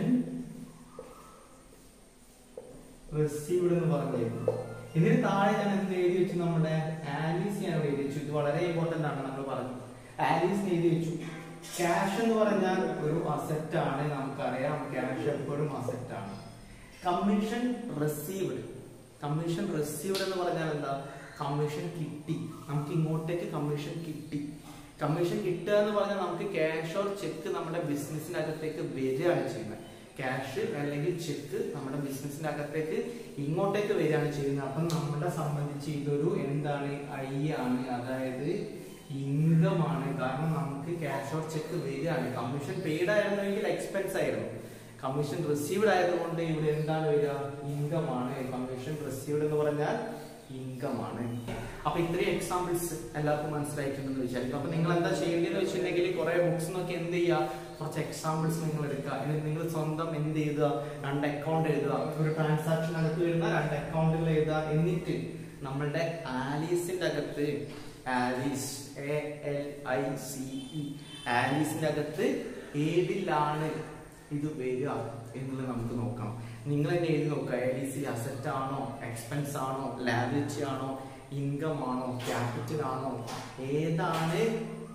റിസീവ്ഡ് എന്ന് പറഞ്ഞിരുന്നു ഇതിന് താഴെ ഞാൻ എന്ത് എഴുതി വെച്ചു നമ്മുടെ ആലീസ് ഞാൻ ഇവിടെ എഴുതി വെച്ചു ഇത് വളരെ ഇമ്പോർട്ടന്റ് ആണ് നമ്മൾ പറഞ്ഞു ആലീസ് എഴുതി വെച്ചു ക്യാഷ് എന്ന് പറഞ്ഞാൽ ഒരു അസറ്റ് ആണ് നമുക്കറിയാം ക്യാഷ് എപ്പോഴും അസറ്റ് ആണ് കമ്മീഷൻ റിസീവ്ഡ് കമ്മീഷൻ റിസീവ്ഡ് എന്ന് പറഞ്ഞാൽ എന്താ കമ്മീഷൻ കിട്ടി നമുക്ക് ഇങ്ങോട്ടേക്ക് കമ്മീഷൻ കിട്ടി കമ്മീഷൻ കിട്ടുക എന്ന് പറഞ്ഞാൽ നമുക്ക് ക്യാഷ് ഓർ ചെക്ക് നമ്മുടെ ബിസിനസിന്റെ അകത്തേക്ക് വരികയാണ് ചെയ്യുന്നത് ക്യാഷ് അല്ലെങ്കിൽ ചെക്ക് നമ്മുടെ ബിസിനസിന്റെ അകത്തേക്ക് ഇങ്ങോട്ടേക്ക് വരികയാണ് ചെയ്യുന്നത് അപ്പം നമ്മളെ സംബന്ധിച്ച് ഇതൊരു എന്താണ് ഐ ആണ് അതായത് ഇൻകം ആണ് കാരണം നമുക്ക് ക്യാഷ് ഓർ ചെക്ക് വരികയാണ് കമ്മീഷൻ പെയ്ഡ് ആയിരുന്നെങ്കിൽ എക്സ്പെൻസ് ആയിരുന്നു കമ്മീഷൻ റിസീവ്ഡ് ആയതുകൊണ്ട് ഇവിടെ എന്താണ് വരിക ഇൻകം ആണ് കമ്മീഷൻ റിസീവ്ഡ് എന്ന് പറഞ്ഞാൽ ഇൻകം ആണ് അപ്പൊ ഇത്രയും എക്സാമ്പിൾസ് എല്ലാവർക്കും മനസ്സിലായിട്ടുണ്ടെന്ന് വിചാരിക്കും അപ്പൊ നിങ്ങൾ എന്താ ചെയ്യേണ്ടതെന്ന് വെച്ചിട്ടുണ്ടെങ്കിൽ കുറെ ബുക്സ് നോക്കി എന്ത് ചെയ്യുക കുറച്ച് എക്സാമ്പിൾസ് നിങ്ങൾ എടുക്കുക എന്നിട്ട് നിങ്ങൾ സ്വന്തം എന്ത് എഴുതുക രണ്ട് അക്കൗണ്ട് എഴുതുക ഒരു ട്രാൻസാക്ഷൻ അകത്ത് വരുന്ന രണ്ട് അക്കൗണ്ടുകൾ എഴുതുക എന്നിട്ട് നമ്മളുടെ ആലീസിന്റെ അകത്ത് Alice A L I C E ആലീസിന്റെ അകത്ത് ഏതിലാണ് ഇത് വരിക എന്നുള്ളത് നമുക്ക് നോക്കാം നിങ്ങൾ തന്നെ എഴുതി നോക്കുക ആലീസിൽ അസറ്റ് ആണോ എക്സ്പെൻസ് ആണോ ലാബിലിറ്റി ആണോ ഇൻകം ആണോ ക്യാപിറ്റൽ ആണോ ഏതാണ്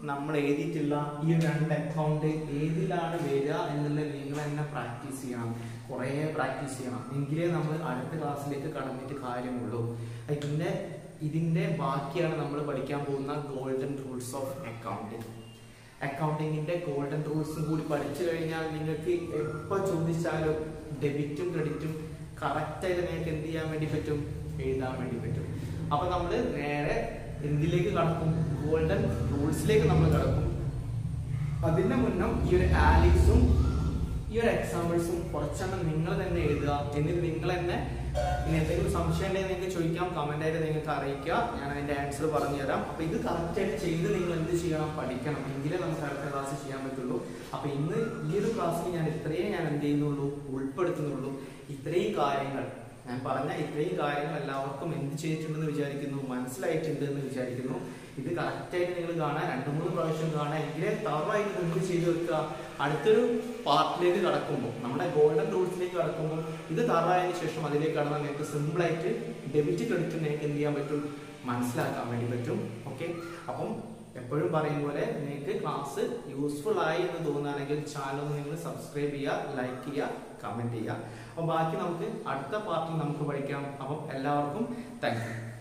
നമ്മൾ എഴുതിയിട്ടുള്ള ഈ ഒരു രണ്ട് അക്കൗണ്ട് ഏതിലാണ് വരിക എന്നുള്ളത് നിങ്ങൾ തന്നെ പ്രാക്ടീസ് ചെയ്യണം കുറേ പ്രാക്ടീസ് ചെയ്യണം എങ്കിലേ നമ്മൾ അടുത്ത ക്ലാസ്സിലേക്ക് കടന്നിട്ട് കാര്യമുള്ളൂ ഇതിന്റെ ഇതിന്റെ ബാക്കിയാണ് നമ്മൾ പഠിക്കാൻ പോകുന്ന ഗോൾഡൻ റൂൾസ് ഓഫ് അക്കൗണ്ടിങ് അക്കൗണ്ടിങ്ങിന്റെ ഗോൾഡൻ റൂൾസും കൂടി പഠിച്ചു കഴിഞ്ഞാൽ നിങ്ങൾക്ക് എപ്പോൾ ചോദിച്ചാലും ഡെബിറ്റും ക്രെഡിറ്റും കറക്റ്റായിട്ട് നിങ്ങൾക്ക് എന്ത് ചെയ്യാൻ വേണ്ടി പറ്റും എഴുതാൻ വേണ്ടി പറ്റും അപ്പൊ നമ്മൾ നേരെ എന്തിലേക്ക് കടക്കും ഗോൾഡൻ റൂൾസിലേക്ക് നമ്മൾ കടക്കും അതിന്റെ മുന്നം ഈ ഒരു ആലിക്സും ഈ ഒരു എക്സാമ്പിൾസും കുറച്ചെണ്ണം നിങ്ങൾ തന്നെ എഴുതുക എന്നിട്ട് നിങ്ങൾ തന്നെ ഇനി എന്തെങ്കിലും സംശയം ഉണ്ടെങ്കിൽ നിങ്ങൾക്ക് ചോദിക്കാം കമന്റ് ആയിട്ട് നിങ്ങൾക്ക് അറിയിക്കുക ഞാൻ അതിന്റെ ആൻസർ പറഞ്ഞു തരാം അപ്പൊ ഇത് കറക്റ്റ് ആയിട്ട് ചെയ്ത് നിങ്ങൾ എന്ത് ചെയ്യണം പഠിക്കണം എങ്കിലേ നമുക്ക് അടുത്ത ക്ലാസ് ചെയ്യാൻ പറ്റുള്ളൂ അപ്പൊ ഇന്ന് ഈ ഒരു ക്ലാസ്സിൽ ഞാൻ ഇത്രയും ഞാൻ എന്ത് ചെയ്യുന്നുള്ളൂ ഉൾപ്പെടുത്തുന്നുള്ളൂ ഇത്രയും കാര്യങ്ങൾ ഞാൻ പറഞ്ഞ ഇത്രയും കാര്യങ്ങൾ എല്ലാവർക്കും എന്ത് ചെയ്തിട്ടുണ്ടെന്ന് വിചാരിക്കുന്നു മനസ്സിലായിട്ടുണ്ട് എന്ന് വിചാരിക്കുന്നു ഇത് കറക്റ്റായിട്ട് നിങ്ങൾ കാണാൻ രണ്ട് മൂന്ന് പ്രാവശ്യം കാണാൻ എങ്കിലേ തറവായിട്ട് നിങ്ങൾ ചെയ്തു വെക്കുക അടുത്തൊരു പാർട്ടിലേക്ക് കടക്കുമ്പോൾ നമ്മുടെ ഗോൾഡൻ റൂൾസിലേക്ക് കടക്കുമ്പോൾ ഇത് തറവായതിനു ശേഷം അതിലേക്ക് കടന്നാൽ നിങ്ങൾക്ക് സിമ്പിൾ ആയിട്ട് ഡെബിറ്റ് ക്രെഡിറ്റ് നിങ്ങൾക്ക് എന്ത് ചെയ്യാൻ പറ്റും മനസ്സിലാക്കാൻ വേണ്ടി പറ്റും ഓക്കെ അപ്പം എപ്പോഴും പറയും പോലെ നിങ്ങൾക്ക് ക്ലാസ് യൂസ്ഫുൾ ആയി എന്ന് തോന്നുകയാണെങ്കിൽ ചാനൽ നിങ്ങൾ സബ്സ്ക്രൈബ് ചെയ്യുക ലൈക്ക് ചെയ്യുക കമന്റ് ചെയ്യുക അപ്പം ബാക്കി നമുക്ക് അടുത്ത പാർട്ടിൽ നമുക്ക് പഠിക്കാം അപ്പം എല്ലാവർക്കും താങ്ക് യു